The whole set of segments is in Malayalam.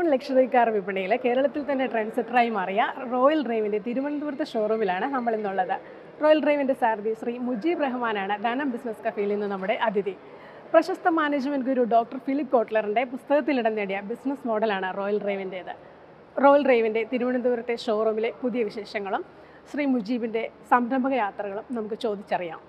ലക്ഷറി കാർ വിപണിയിൽ കേരളത്തിൽ തന്നെ ട്രെൻഡ് സെറ്ററായി മാറിയ റോയൽ ഡ്രൈവിൻ്റെ തിരുവനന്തപുരത്തെ ഷോറൂമിലാണ് നമ്മൾ ഇന്നുള്ളത് റോയൽ ഡ്രൈവിൻ്റെ സാരഥി ശ്രീ മുജീബ് റഹ്മാനാണ് ധനം ബിസിനസ് കഫേയിൽ നിന്ന് നമ്മുടെ അതിഥി പ്രശസ്ത മാനേജ്മെൻറ്റ് ഗുരു ഡോക്ടർ ഫിലിപ്പ് കോട്ട്ലറിൻ്റെ പുസ്തകത്തിൽ ഇടം നേടിയ ബിസിനസ് മോഡലാണ് റോയൽ ഡ്രൈവിൻ്റേത് റോയൽ ഡ്രൈവിൻ്റെ തിരുവനന്തപുരത്തെ ഷോറൂമിലെ പുതിയ വിശേഷങ്ങളും ശ്രീ മുജീബിൻ്റെ സംരംഭക യാത്രകളും നമുക്ക് ചോദിച്ചറിയാം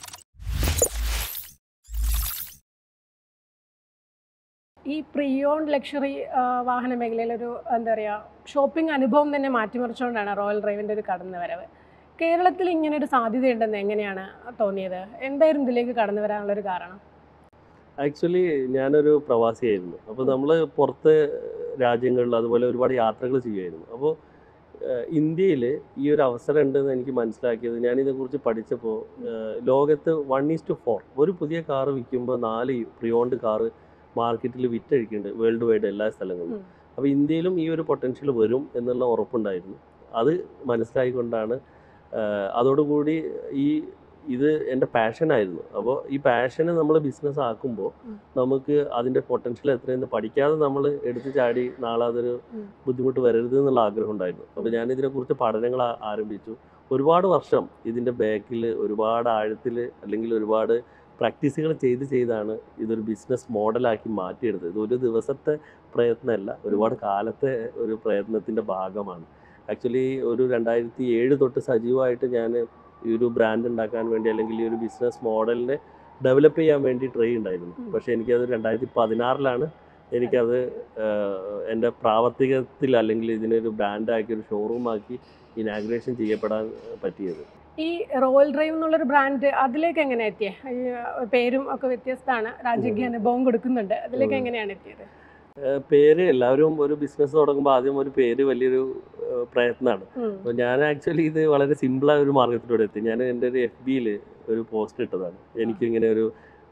ഈ പ്രിയോൺ ലക്ഷറി വാഹന മേഖലയിൽ ഒരു എന്താ പറയുക ഷോപ്പിംഗ് അനുഭവം തന്നെ മാറ്റിമറിച്ചുകൊണ്ടാണ് റോയൽ ഡ്രൈവിൻ്റെ ഒരു കടന്നു വരവ് കേരളത്തിൽ ഇങ്ങനെ ഒരു സാധ്യതയുണ്ടെന്ന് എങ്ങനെയാണ് തോന്നിയത് എന്തായിരുന്നു ഇതിലേക്ക് കടന്നു വരാനുള്ളൊരു കാരണം ആക്ച്വലി ഞാനൊരു പ്രവാസിയായിരുന്നു അപ്പോൾ നമ്മൾ പുറത്ത് രാജ്യങ്ങളിൽ അതുപോലെ ഒരുപാട് യാത്രകൾ ചെയ്യുമായിരുന്നു അപ്പോൾ ഇന്ത്യയിൽ ഈ ഒരു അവസരം ഉണ്ടെന്ന് എനിക്ക് മനസ്സിലാക്കിയത് ഞാനിതേക്കുറിച്ച് പഠിച്ചപ്പോൾ ലോകത്ത് വൺ ഈസ് ടു ഫോർ ഒരു പുതിയ കാറ് വിൽക്കുമ്പോൾ നാല് പ്രിയോണ്ട് കാറ് മാർക്കറ്റിൽ വിറ്റഴിക്കുന്നുണ്ട് വേൾഡ് വൈഡ് എല്ലാ സ്ഥലങ്ങളിലും ഉം. അപ്പോൾ ഇന്ത്യയിലും ഈ ഒരു പൊട്ടൻഷ്യൽ വരും എന്നുള്ള ഉറപ്പുണ്ടായിരുന്നു അത് മനസ്സിലായിക്കൊണ്ടാണ് ആഹ് അതോടുകൂടി ഈ ഇത് എൻ്റെ പാഷനായിരുന്നു അപ്പോൾ ഈ പാഷന് നമ്മൾ ബിസിനസ് ആക്കുമ്പോൾ ഉം. നമുക്ക് അതിൻ്റെ പൊട്ടൻഷ്യൽ എത്രയെന്ന് പഠിക്കാതെ നമ്മൾ എടുത്തു ചാടി നാളെ അതൊരു ഉം. ബുദ്ധിമുട്ട് വരരുത് എന്നുള്ള ആഗ്രഹം ഉണ്ടായിരുന്നു അപ്പോൾ ഞാൻ ഇതിനെക്കുറിച്ച് പഠനങ്ങൾ ആ- ആരംഭിച്ചു ഒരുപാട് വർഷം ഇതിൻ്റെ ബാക്കിൽ ഒരുപാട് ആഴത്തിൽ അല്ലെങ്കിൽ ഒരുപാട് പ്രാക്ടീസുകൾ ചെയ്ത് ചെയ്താണ് ഇതൊരു ബിസിനസ് മോഡലാക്കി മാറ്റിയെടുത്തത് ഇത് ഒരു ദിവസത്തെ പ്രയത്നമല്ല ഒരുപാട് കാലത്തെ ഒരു പ്രയത്നത്തിൻ്റെ ഭാഗമാണ് ആക്ച്വലി ഒരു രണ്ടായിരത്തി ഏഴ് തൊട്ട് സജീവമായിട്ട് ഞാൻ ഈ ഒരു ബ്രാൻഡ് ഉണ്ടാക്കാൻ വേണ്ടി അല്ലെങ്കിൽ ഈ ഒരു ബിസിനസ് മോഡലിനെ ഡെവലപ്പ് ചെയ്യാൻ വേണ്ടി ട്രൈ ഉണ്ടായിരുന്നു ഉം. പക്ഷേ എനിക്കത് രണ്ടായിരത്തി പതിനാറിലാണ് എനിക്കത് ആഹ്, എൻ്റെ പ്രാവർത്തികത്തിൽ അല്ലെങ്കിൽ ഇതിനൊരു ബ്രാൻഡാക്കി ഒരു ഷോറൂമാക്കി ഇനാഗ്രേഷൻ ചെയ്യപ്പെടാൻ പറ്റിയത് ഈ റോയൽ ഡ്രൈവ് എന്നുള്ളൊരു ബ്രാൻഡ് അതിലേക്ക് എങ്ങനെ എത്തിയേ ഈ പേരും ഒക്കെ വ്യത്യസ്തമാണ് രാജ്യക്ക് അനുഭവം കൊടുക്കുന്നുണ്ട് അതിലേക്ക് ഉം. എങ്ങനെയാണ് എത്തിയത് ആഹ്, പേര് എല്ലാവരും ഒരു ബിസിനസ് തുടങ്ങുമ്പോൾ ആദ്യം ഒരു പേര് വലിയൊരു ആഹ്, പ്രയത്നമാണ് ഉം. അപ്പോൾ ഞാൻ ആക്ച്വലി ഇത് വളരെ സിമ്പിളായ ഒരു മാർഗത്തിലൂടെ എത്തി ഞാൻ എൻ്റെ ഒരു എഫ് ബിയിൽ ഒരു പോസ്റ്റ് ഇട്ടതാണ് എനിക്കിങ്ങനെ ഒരു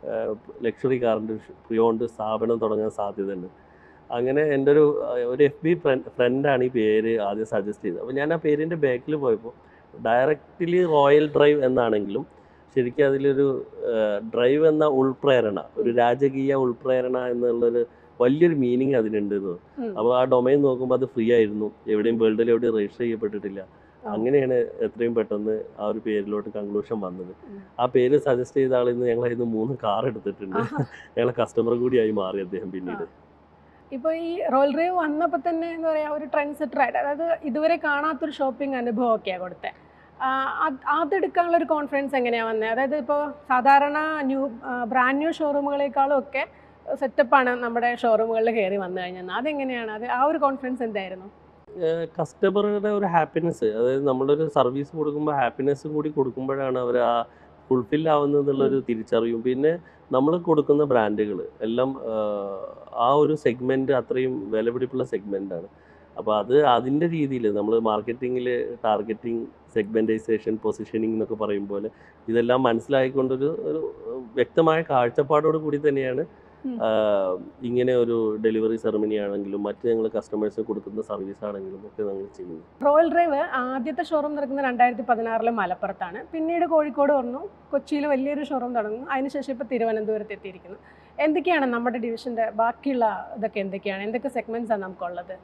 ലക്ഷറി കാറിൻ്റെ പ്രിയോണ്ട് സ്ഥാപനം തുടങ്ങാൻ സാധ്യതയുണ്ട് അങ്ങനെ എൻ്റെ ഒരു ആഹ്, ഒരു എഫ് ബി ഫ്രണ്ടാണ് ഈ പേര് ആദ്യം സജസ്റ്റ് ചെയ്തത് അപ്പോൾ ഞാൻ ആ പേരിൻ്റെ ബാക്കിൽ പോയപ്പോൾ ഡയറക്റ്റ്ലി റോയൽ ഡ്രൈവ് എന്നാണെങ്കിലും ശരിക്കും അതിലൊരു ഡ്രൈവ് എന്ന ഉൾപ്രേരണ ഒരു രാജകീയ ഉൾപ്രേരണ എന്നുള്ളൊരു വലിയൊരു മീനിങ് അതിനുണ്ട് എന്ന് ഉം. അപ്പോൾ ആ ഡൊമൈൻ നോക്കുമ്പോൾ അത് ഫ്രീ ആയിരുന്നു എവിടെയും വേൾഡിൽ എവിടെയും രജിസ്റ്റർ ചെയ്യപ്പെട്ടിട്ടില്ല ആ. അങ്ങനെയാണ് എത്രയും പെട്ടെന്ന് ആ ഒരു പേരിലോട്ട് കൺക്ലൂഷൻ വന്നത് ഉം. ആ പേര് സജസ്റ്റ് ചെയ്ത ആളിൽ നിന്ന് ഞങ്ങൾ ഇന്ന് മൂന്ന് കാർ എടുത്തിട്ടുണ്ട് ആഹാ. ഞങ്ങളെ കസ്റ്റമർ കൂടിയായി മാറി അദ്ദേഹം പിന്നീട് ഇപ്പോൾ ഈ റോയൽ ഡ്രൈവ് വന്നപ്പോൾ തന്നെ എന്താ പറയുക ഒരു ട്രെൻഡ് സെറ്റർ ആയിട്ട് അതായത് ഇതുവരെ കാണാത്തൊരു ഷോപ്പിംഗ് അനുഭവമൊക്കെയാണ് കൊടുത്തത് അതെടുക്കാനുള്ള ഒരു കോൺഫിഡൻസ് എങ്ങനെയാണ് വന്നത് അതായത് ഇപ്പോൾ സാധാരണ ന്യൂ ബ്രാൻഡ് ന്യൂ ഷോറൂമുകളെക്കാളും ഒക്കെ സെറ്റപ്പാണ് നമ്മുടെ ഷോറൂമുകളിൽ കയറി വന്നു കഴിഞ്ഞാൽ അതെങ്ങനെയാണ് അത് ആ ഒരു കോൺഫിഡൻസ് എന്തായിരുന്നു കസ്റ്റമറുടെ ഒരു ഹാപ്പിനെസ് അതായത് നമ്മളൊരു സർവീസ് കൊടുക്കുമ്പോൾ ഹാപ്പിനെസ്സും കൂടി കൊടുക്കുമ്പോഴാണ് അവർ ആ ഫുൾഫിൽ ആവുന്നത് എന്നുള്ളൊരു തിരിച്ചറിയും പിന്നെ നമ്മൾ കൊടുക്കുന്ന ബ്രാൻഡുകൾ എല്ലാം ആഹ്, ആ ഒരു സെഗ്മെൻറ്റ് അത്രയും വിലപിടിപ്പുള്ള സെഗ്മെൻ്റാണ് അപ്പോൾ അത് അതിൻ്റെ രീതിയിൽ നമ്മൾ മാർക്കറ്റിങ്ങിൽ ടാർഗറ്റിംഗ് സെഗ്മെൻറ്റൈസേഷൻ പൊസിഷനിങ് എന്നൊക്കെ പറയും പോലെ ഇതെല്ലാം മനസ്സിലായിക്കൊണ്ടൊരു ഒരു വ്യക്തമായ കാഴ്ചപ്പാടോട് കൂടി തന്നെയാണ് ഉം. ആഹ്, ഇങ്ങനെ ഒരു ഡെലിവറി സെറമണി ആണെങ്കിലും മറ്റ് ഞങ്ങൾ കസ്റ്റമേഴ്സിന് കൊടുക്കുന്ന സർവീസ് ആണെങ്കിലും ഒക്കെ ഞങ്ങൾ ചെയ്യുന്നു റോയൽ ഡ്രൈവ് ആദ്യത്തെ ഷോറൂം നടക്കുന്നത് രണ്ടായിരത്തി പതിനാറിലെ മലപ്പുറത്താണ് പിന്നീട് കോഴിക്കോട് വന്നു കൊച്ചിയിൽ വലിയൊരു ഷോറൂം തുടങ്ങുന്നു അതിനുശേഷം ഇപ്പോൾ തിരുവനന്തപുരത്ത് എത്തിയിരിക്കുന്നു എന്തൊക്കെയാണ് നമ്മുടെ ഡിവിഷൻ്റെ ബാക്കിയുള്ള ഇതൊക്കെ എന്തൊക്കെയാണ് എന്തൊക്കെ സെഗ്മെൻറ്റ്സ് ആണ് നമുക്കുള്ളത്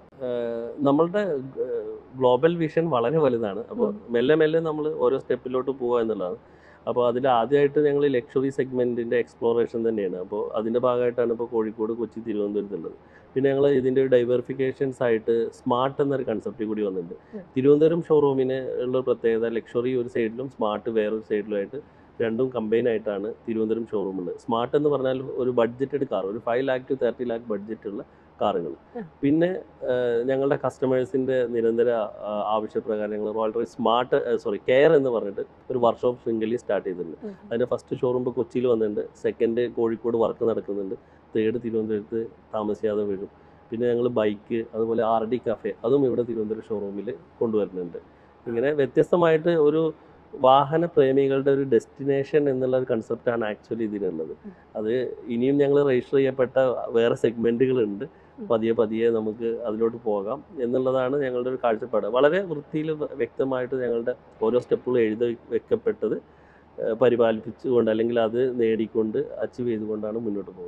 ആഹ് നമ്മളുടെ ഗ്ലോബൽ വിഷൻ വളരെ വലുതാണ് അപ്പോൾ ഉം. മെല്ലെ മെല്ലെ നമ്മൾ ഓരോ സ്റ്റെപ്പിലോട്ട് പോവുക എന്നുള്ളതാണ് അപ്പോൾ അതിൽ ആദ്യമായിട്ട് ഞങ്ങൾ ലക്ഷറി സെഗ്മെൻറ്റിൻ്റെ എക്സ്പ്ലോറേഷൻ തന്നെയാണ് അപ്പോൾ അതിൻ്റെ ഭാഗമായിട്ടാണ് ഇപ്പോൾ കോഴിക്കോട് കൊച്ചി തിരുവനന്തപുരത്തുള്ളത് പിന്നെ ഞങ്ങൾ ഇതിൻ്റെ ഒരു ഡൈവേർഫിക്കേഷൻസ് ആയിട്ട് സ്മാർട്ട് എന്നൊരു കൺസെപ്റ്റ് കൂടി വന്നിട്ടുണ്ട് ഉം. തിരുവനന്തപുരം ഷോറൂമിന് ഉള്ള ഒരു പ്രത്യേകത ലക്ഷറി ഒരു സൈഡിലും സ്മാർട്ട് വേറൊരു സൈഡിലുമായിട്ട് രണ്ടും കമ്പൈൻ ആയിട്ടാണ് തിരുവനന്തപുരം ഷോറൂമുള്ളത് സ്മാർട്ട് എന്ന് പറഞ്ഞാൽ ഒരു ബഡ്ജറ്റഡ് കാർ ഒരു five lakh to thirty lakh ബഡ്ജറ്റുള്ള കാറുകൾ ഉം. പിന്നെ ആഹ് ഞങ്ങളുടെ കസ്റ്റമേഴ്സിൻ്റെ നിരന്തര ആഹ് ആവശ്യപ്രകാരം ഞങ്ങൾ Royal Royal smart sorry care എന്ന് പറഞ്ഞിട്ട് ഒരു വർക്ക്ഷോപ്പ് ശൃംഖലയിൽ സ്റ്റാർട്ട് ചെയ്തിട്ടുണ്ട് ഉം. അതിൻ്റെ ഫസ്റ്റ് ഷോറൂം ഇപ്പോൾ കൊച്ചിയിൽ വന്നിട്ടുണ്ട് സെക്കൻഡ് കോഴിക്കോട് വർക്ക് നടക്കുന്നുണ്ട് തേർഡ് തിരുവനന്തപുരത്ത് താമസിയാതെ വരും പിന്നെ ഞങ്ങൾ ബൈക്ക് അതുപോലെ ആർ ഡി കഫേ അതും ഇവിടെ തിരുവനന്തപുരം ഷോറൂമിൽ കൊണ്ടുവരുന്നുണ്ട് ഇങ്ങനെ വ്യത്യസ്തമായിട്ട് ഒരു വാഹന പ്രേമികളുടെ ഒരു ഡെസ്റ്റിനേഷൻ എന്നുള്ള ഒരു കൺസെപ്റ്റാണ് ആക്ച്വലി ഇതിനുള്ളത് അത് ഇനിയും ഞങ്ങൾ രജിസ്റ്റർ ചെയ്യപ്പെട്ട വേറെ സെഗ്മെൻറ്റുകളുണ്ട് പതിയെ പതിയെ നമുക്ക് അതിലോട്ട് പോകാം എന്നുള്ളതാണ് ഞങ്ങളുടെ ഒരു കാഴ്ചപ്പാട് വളരെ വൃത്തിയിൽ വ്യക്തമായിട്ട് ഞങ്ങളുടെ ഓരോ സ്റ്റെപ്പുകളും എഴുതി വെക്കപ്പെട്ടത് ഏഹ് പരിപാലിപ്പിച്ചുകൊണ്ട് അല്ലെങ്കിൽ അത് നേടിക്കൊണ്ട് അച്ചീവ് ചെയ്തുകൊണ്ടാണ് മുന്നോട്ട് പോകുന്നത്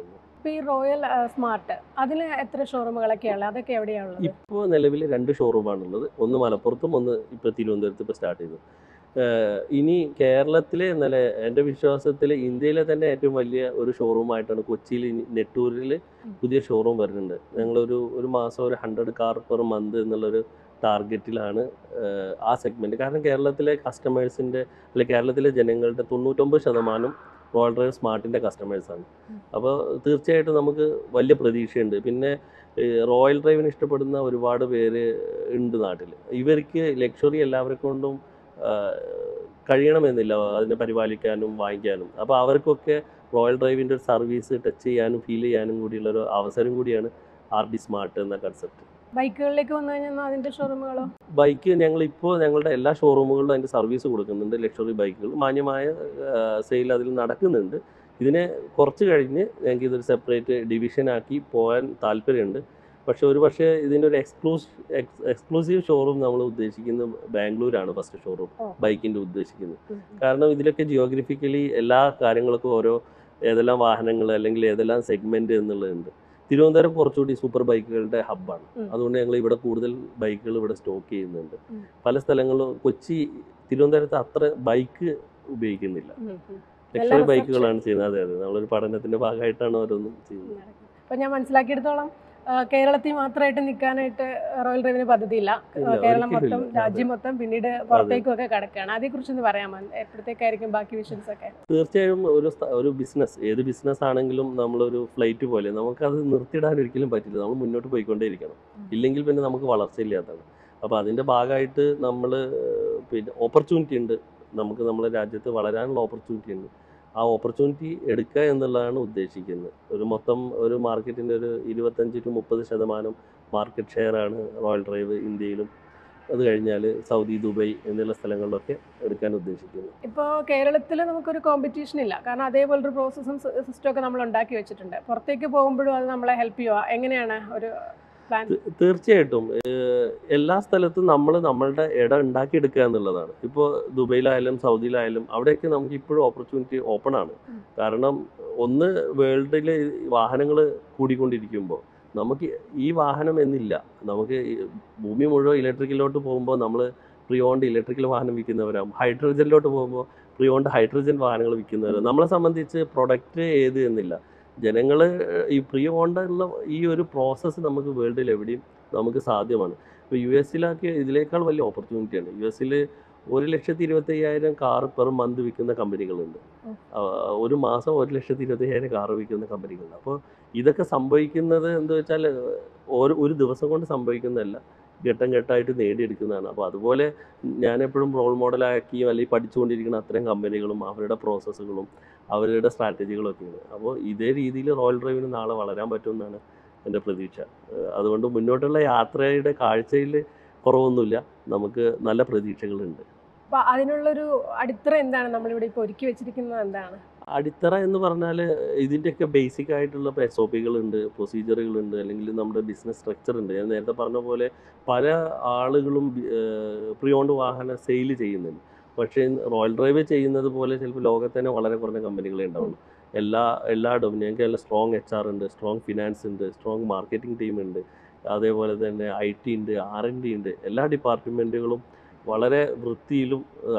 ഇപ്പൊ ഈ റോയൽ സ്മാർട്ട് അതിൽ എത്ര ഷോറൂമുകളൊക്കെയാണ് അതൊക്കെ എവിടെയാണുള്ളത് ഇപ്പോൾ നിലവിൽ രണ്ട് ഷോറൂമാണുള്ളത് ഒന്ന് മലപ്പുറത്തും ഒന്ന് ഇപ്പോൾ തിരുവനന്തപുരത്ത് ഇപ്പോൾ സ്റ്റാർട്ട് ചെയ്തു ഏഹ് ഇനി കേരളത്തിലെ നല്ല എൻ്റെ വിശ്വാസത്തിൽ ഇന്ത്യയിലെ തന്നെ ഏറ്റവും വലിയ ഒരു ഷോറൂമായിട്ടാണ് കൊച്ചിയിൽ ഇനി നെട്ടൂരിൽ പുതിയ ഷോറൂം വരുന്നുണ്ട് ഞങ്ങളൊരു ഒരു മാസം ഒരു ഹൺഡ്രഡ് കാർ പെർ മന്ത് എന്നുള്ളൊരു ടാർഗറ്റിലാണ് ഏഹ് ആ സെഗ്മെൻറ്റ് കാരണം കേരളത്തിലെ കസ്റ്റമേഴ്സിൻ്റെ അല്ലെങ്കിൽ കേരളത്തിലെ ജനങ്ങളുടെ തൊണ്ണൂറ്റൊമ്പത് ശതമാനം റോയൽ ഡ്രൈവ് സ്മാർട്ടിൻ്റെ കസ്റ്റമേഴ്സാണ് അപ്പോൾ തീർച്ചയായിട്ടും നമുക്ക് വലിയ പ്രതീക്ഷയുണ്ട് പിന്നെ ഈ റോയൽ ഡ്രൈവിന് ഇഷ്ടപ്പെടുന്ന ഒരുപാട് പേര് ഉണ്ട് നാട്ടിൽ ഇവർക്ക് ലക്ഷറി എല്ലാവരെ കൊണ്ടും ആ, കഴിയണമെന്നില്ല അതിനെ പരിപാലിക്കാനും വാങ്ങിക്കാനും അപ്പോൾ അവർക്കൊക്കെ റോയൽ ഡ്രൈവിൻ്റെ ഒരു സർവീസ് ടച്ച് ചെയ്യാനും ഫീൽ ചെയ്യാനും കൂടിയുള്ള ഒരു അവസരം കൂടിയാണ് ആർ ഡി സ്മാർട്ട് എന്ന കൺസെപ്റ്റ് ബൈക്കുകളിലേക്ക് വന്നു കഴിഞ്ഞാൽ അതിന്റെ ഷോറൂമുകളോ ബൈക്ക് ഞങ്ങൾ ഇപ്പോൾ ഞങ്ങളുടെ എല്ലാ ഷോറൂമുകളിലും അതിൻ്റെ സർവീസ് കൊടുക്കുന്നുണ്ട് ലക്ഷറി ബൈക്കുകൾ മാന്യമായ സെയിൽ അതിൽ നടക്കുന്നുണ്ട് ഇതിനെ കുറച്ച് കഴിഞ്ഞ് ഞങ്ങൾക്ക് ഇതൊരു സെപ്പറേറ്റ് ഡിവിഷനാക്കി പോകാൻ താല്പര്യമുണ്ട് പക്ഷേ ഒരു പക്ഷേ ഇതിൻ്റെ ഒരു എക്സ്ക്ലൂസ് എക്സ്ക്ലൂസീവ് ഷോറൂം നമ്മൾ ഉദ്ദേശിക്കുന്നത് ബാംഗ്ലൂരാണ് ഫസ്റ്റ് ഷോറൂം ഓ. ബൈക്കിൻ്റെ ഉദ്ദേശിക്കുന്നത് കാരണം ഇതിലൊക്കെ ജിയോഗ്രഫിക്കലി എല്ലാ കാര്യങ്ങൾക്കും ഓരോ ഏതെല്ലാം വാഹനങ്ങൾ അല്ലെങ്കിൽ ഏതെല്ലാം സെഗ്മെന്റ് എന്നുള്ളതുണ്ട് തിരുവനന്തപുരം കുറച്ചുകൂടി സൂപ്പർ ബൈക്കുകളുടെ ഹബ്ബാണ് ഉം. അതുകൊണ്ട് ഞങ്ങൾ ഇവിടെ കൂടുതൽ ബൈക്കുകൾ ഇവിടെ സ്റ്റോക്ക് ചെയ്യുന്നുണ്ട് ഉം. പല സ്ഥലങ്ങളിലും കൊച്ചി തിരുവനന്തപുരത്ത് അത്ര ബൈക്ക് ഉപയോഗിക്കുന്നില്ല ലക്ഷറി reception. ബൈക്കുകളാണ് ചെയ്യുന്നത് അതെ അതെ നമ്മളൊരു പഠനത്തിന്റെ ഭാഗമായിട്ടാണ് ഓരോന്നും ചെയ്യുന്നത് അപ്പൊ ഞാൻ മനസ്സിലാക്കിയെടുത്തോളം ആ, കേരളത്തിൽ മാത്രമായിട്ട് നിൽക്കാനായിട്ട് റോയൽ ഡ്രൈവിന് പദ്ധതിയില്ല ഇല്ല, കേരളം ഒരിക്കലും മൊത്തം ഇല്ല. രാജ്യം മൊത്തം പിന്നീട് പുറത്തേക്കും ഒക്കെ കിടക്കുകയാണ് അതേക്കുറിച്ച് ഒന്ന് പറയാമോ എപ്പോഴത്തേക്കായിരിക്കും ബാക്കി വിഷൻസ് ഒക്കെ തീർച്ചയായും ഒരു സ്ഥ- ഒരു ബിസിനസ് ഏത് ബിസിനസ് ആണെങ്കിലും നമ്മളൊരു ഫ്ലൈറ്റ് പോലെ നമുക്കത് നിർത്തിയിടാൻ ഒരിക്കലും പറ്റില്ല നമ്മൾ മുന്നോട്ട് പോയിക്കൊണ്ടേയിരിക്കണം ഉം. ഇല്ലെങ്കിൽ പിന്നെ നമുക്ക് വളർച്ചയില്ലാത്തതാണ് അപ്പോൾ അതിൻ്റെ ഭാഗമായിട്ട് നമ്മൾ പിന്നെ ഓപ്പർച്യൂണിറ്റി ഉണ്ട് നമുക്ക് നമ്മുടെ രാജ്യത്ത് വളരാനുള്ള ഓപ്പർച്യൂണിറ്റി ഉണ്ട് ആ ഓപ്പർച്യൂണിറ്റി എടുക്കുക എന്നുള്ളതാണ് ഉദ്ദേശിക്കുന്നത് ഒരു മൊത്തം ഒരു മാർക്കറ്റിൻ്റെ ഒരു ഇരുപത്തഞ്ച് ടു മുപ്പത് ശതമാനം മാർക്കറ്റ് ഷെയറാണ് റോയൽ ഡ്രൈവ് ഇന്ത്യയിലും അത് കഴിഞ്ഞാൽ സൗദി ദുബായ് എന്നുള്ള സ്ഥലങ്ങളിലൊക്കെ എടുക്കാൻ ഉദ്ദേശിക്കുന്നത് ഇപ്പോൾ കേരളത്തിൽ നമുക്കൊരു കോമ്പറ്റീഷൻ ഇല്ല കാരണം അതേപോലൊരു പ്രോസസ്സും സിസ്റ്റം ഒക്കെ നമ്മൾ ഉണ്ടാക്കി വെച്ചിട്ടുണ്ട് പുറത്തേക്ക് പോകുമ്പോഴും അത് നമ്മളെ ഹെൽപ്പ് ചെയ്യുക എങ്ങനെയാണ് ഒരു പ്ലാൻ തീ- തീർച്ചയായിട്ടും ഏഹ് എല്ലാ സ്ഥലത്തും നമ്മൾ നമ്മളുടെ ഇട ഉണ്ടാക്കിയെടുക്കുക എന്നുള്ളതാണ് ഇപ്പോൾ ദുബൈയിലായാലും സൗദിയിലായാലും അവിടെയൊക്കെ നമുക്ക് ഇപ്പോഴും ഓപ്പർച്യൂണിറ്റി ഓപ്പൺ ആണ് ഉം. കാരണം ഒന്ന് വേൾഡിൽ വാഹനങ്ങൾ കൂടിക്കൊണ്ടിരിക്കുമ്പോൾ നമുക്ക് ഈ വാഹനം എന്നില്ല നമുക്ക് ഈ ഭൂമി മുഴുവൻ ഇലക്ട്രിക്കലിലോട്ട് പോകുമ്പോൾ നമ്മൾ പ്രിയോണ്ട് ഇലക്ട്രിക്കൽ വാഹനം വിൽക്കുന്നവരാകും ഹൈഡ്രജനിലോട്ട് പോകുമ്പോൾ പ്രിയോണ്ട് ഹൈഡ്രജൻ വാഹനങ്ങൾ വിൽക്കുന്നവരാകും നമ്മളെ സംബന്ധിച്ച് പ്രൊഡക്റ്റ് ഏത് എന്നില്ല ജനങ്ങൾ ഈ പ്രീ ഉള്ള ഈ ഒരു പ്രോസസ്സ് നമുക്ക് വേൾഡിൽ എവിടെയും നമുക്ക് സാധ്യമാണ് ഇപ്പോൾ യു എസിലൊക്കെ ഇതിനേക്കാൾ വലിയ ഓപ്പർച്യൂണിറ്റിയാണ് യു എസിൽ ഒരു ലക്ഷത്തി ഇരുപത്തി അയ്യായിരം കാർ പെർ മന്ത് വിൽക്കുന്ന കമ്പനികളുണ്ട് ഉം. ആ, ഒരു മാസം ഒരു ലക്ഷത്തി ഇരുപത്തി അയ്യായിരം കാർ വിൽക്കുന്ന കമ്പനികളുണ്ട് അപ്പോൾ ഇതൊക്കെ സംഭവിക്കുന്നത് എന്താ വെച്ചാൽ ഒരു ഒരു ദിവസം കൊണ്ട് സംഭവിക്കുന്നതല്ല ഘട്ടം ഘട്ടമായിട്ട് നേടിയെടുക്കുന്നതാണ് അപ്പോൾ അതുപോലെ ഞാൻ എപ്പോഴും റോൾ മോഡലാക്കിയും അല്ലെങ്കിൽ പഠിച്ചുകൊണ്ടിരിക്കുന്ന അത്തരം കമ്പനികളും അവരുടെ പ്രോസസ്സുകളും അവരുടെ സ്ട്രാറ്റജികളും ഒക്കെയാണ് അപ്പോൾ ഇതേ രീതിയിൽ റോയൽ ഡ്രൈവിന് നാളെ വളരാൻ പറ്റുമെന്നാണ് എൻ്റെ പ്രതീക്ഷ ഏഹ് അതുകൊണ്ട് മുന്നോട്ടുള്ള യാത്രയുടെ കാഴ്ചയിൽ കുറവൊന്നുമില്ല നമുക്ക് നല്ല പ്രതീക്ഷകളുണ്ട് അപ്പൊ അതിനുള്ളൊരു അടിത്തറ എന്താണ് നമ്മളിവിടെ ഇപ്പോൾ ഒരുക്കി വെച്ചിരിക്കുന്നത് എന്താണ് അടിത്തറ എന്ന് പറഞ്ഞാൽ ഇതിൻ്റെയൊക്കെ ബേസിക് ആയിട്ടുള്ള എസ് ഒ പികളുണ്ട് പ്രൊസീജിയറുകളുണ്ട് അല്ലെങ്കിൽ നമ്മുടെ ബിസിനസ് സ്ട്രക്ചർ ഉണ്ട് ഞാൻ നേരത്തെ പറഞ്ഞ പോലെ പല ആളുകളും പ്രിയോണ്ട് വാഹനം സെയിൽ ചെയ്യുന്നുണ്ട് പക്ഷേ റോയൽ ഡ്രൈവ് ചെയ്യുന്നത് പോലെ ചിലപ്പോൾ ലോകത്ത് തന്നെ വളരെ കുറഞ്ഞ കമ്പനികളെ ഉണ്ടാവുള്ളൂ എല്ലാ എല്ലാ ഡൊമിനും ഞങ്ങൾക്ക് നല്ല സ്ട്രോങ് എച്ച് ആർ ഉണ്ട് സ്ട്രോങ് ഫിനാൻസ് ഉണ്ട് സ്ട്രോങ് മാർക്കറ്റിംഗ് ടീം ഉണ്ട് അതേപോലെ തന്നെ ഐ ടി ഉണ്ട് ആർ എൻ ഡി ഉണ്ട് എല്ലാ ഡിപ്പാർട്ട്മെൻറ്റുകളും വളരെ വൃത്തിയിലും ആ,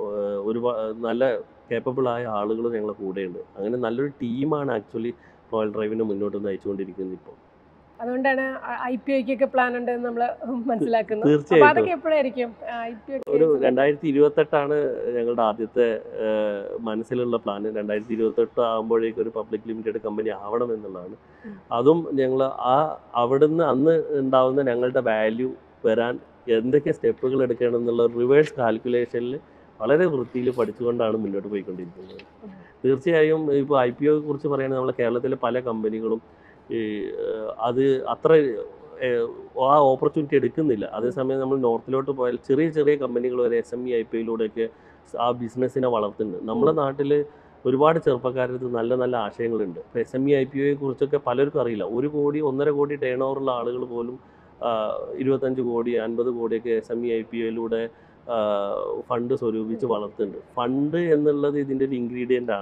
ഒരു നല്ല കേപ്പബിളായ ആളുകൾ ഞങ്ങളുടെ കൂടെയുണ്ട് അങ്ങനെ നല്ലൊരു ടീമാണ് ആക്ച്വലി റോയൽ ഡ്രൈവിനെ മുന്നോട്ട് നയിച്ചുകൊണ്ടിരിക്കുന്നത് ഇപ്പോൾ അതുകൊണ്ടാണ് ഐ പി ഒക്കൊക്കെ പ്ലാൻ ഉണ്ട് നമ്മൾ മനസ്സിലാക്കുന്നത് അപ്പൊ തീർച്ചയായിട്ടും. അതൊക്കെ എപ്പോഴായിരിക്കും ഐ പി ഒരു ഒക്കെ രണ്ടായിരത്തി ഇരുപത്തെട്ടാണ് ഞങ്ങളുടെ ആദ്യത്തെ ആ, മനസ്സിലുള്ള പ്ലാൻ രണ്ടായിരത്തി ഇരുപത്തെട്ട് ആകുമ്പോഴേക്കും ഒരു പബ്ലിക് ലിമിറ്റഡ് കമ്പനി ആവണം എന്നുള്ളതാണ് ഉം. അതും ഞങ്ങൾ ആ അവിടുന്ന് അന്ന് ഉണ്ടാവുന്ന ഞങ്ങളുടെ വാല്യൂ വരാൻ എന്തൊക്കെ സ്റ്റെപ്പുകൾ എടുക്കണം എന്നുള്ള റിവേഴ്സ് കാൽക്കുലേഷനിൽ വളരെ വൃത്തിയിൽ പഠിച്ചുകൊണ്ടാണ് മുന്നോട്ട് പോയിക്കൊണ്ടിരിക്കുന്നത് ഉം. തീർച്ചയായും ഇപ്പോൾ ഐ പി ഒയെ കുറിച്ച് പറയുകയാണെങ്കിൽ നമ്മുടെ കേരളത്തിലെ പല കമ്പനികളും ഈ ഏഹ്, അത് അത്ര ഏഹ്, ആ ഓപ്പർച്യൂണിറ്റി എടുക്കുന്നില്ല അതേസമയം നമ്മൾ നോർത്തിലോട്ട് പോയാൽ ചെറിയ ചെറിയ കമ്പനികൾ വരെ S M E I P ഐയിലൂടെയൊക്കെ ആ ബിസിനസ്സിനെ വളർത്തുന്നുണ്ട് നമ്മുടെ നാട്ടിൽ ഒരുപാട് ചെറുപ്പക്കാരത് നല്ല നല്ല ആശയങ്ങളുണ്ട് ഇപ്പോൾ S M E I P ഒയെ കുറിച്ചൊക്കെ പലർക്കും അറിയില്ല ഒരു കോടി ഒന്നര കോടി ടേൺ ഓവറുള്ള ആളുകൾ പോലും ആ, ഇരുപത്തഞ്ച് കോടി അൻപത് കോടിയൊക്കെ S M E I P ഒയിലൂടെ ഫണ്ട് സ്വരൂപിച്ച് വളർത്തുന്നുണ്ട് ഫണ്ട് എന്നുള്ളത് ഇതിൻ്റെ ഒരു ഇൻഗ്രീഡിയൻ്റ് ആണ്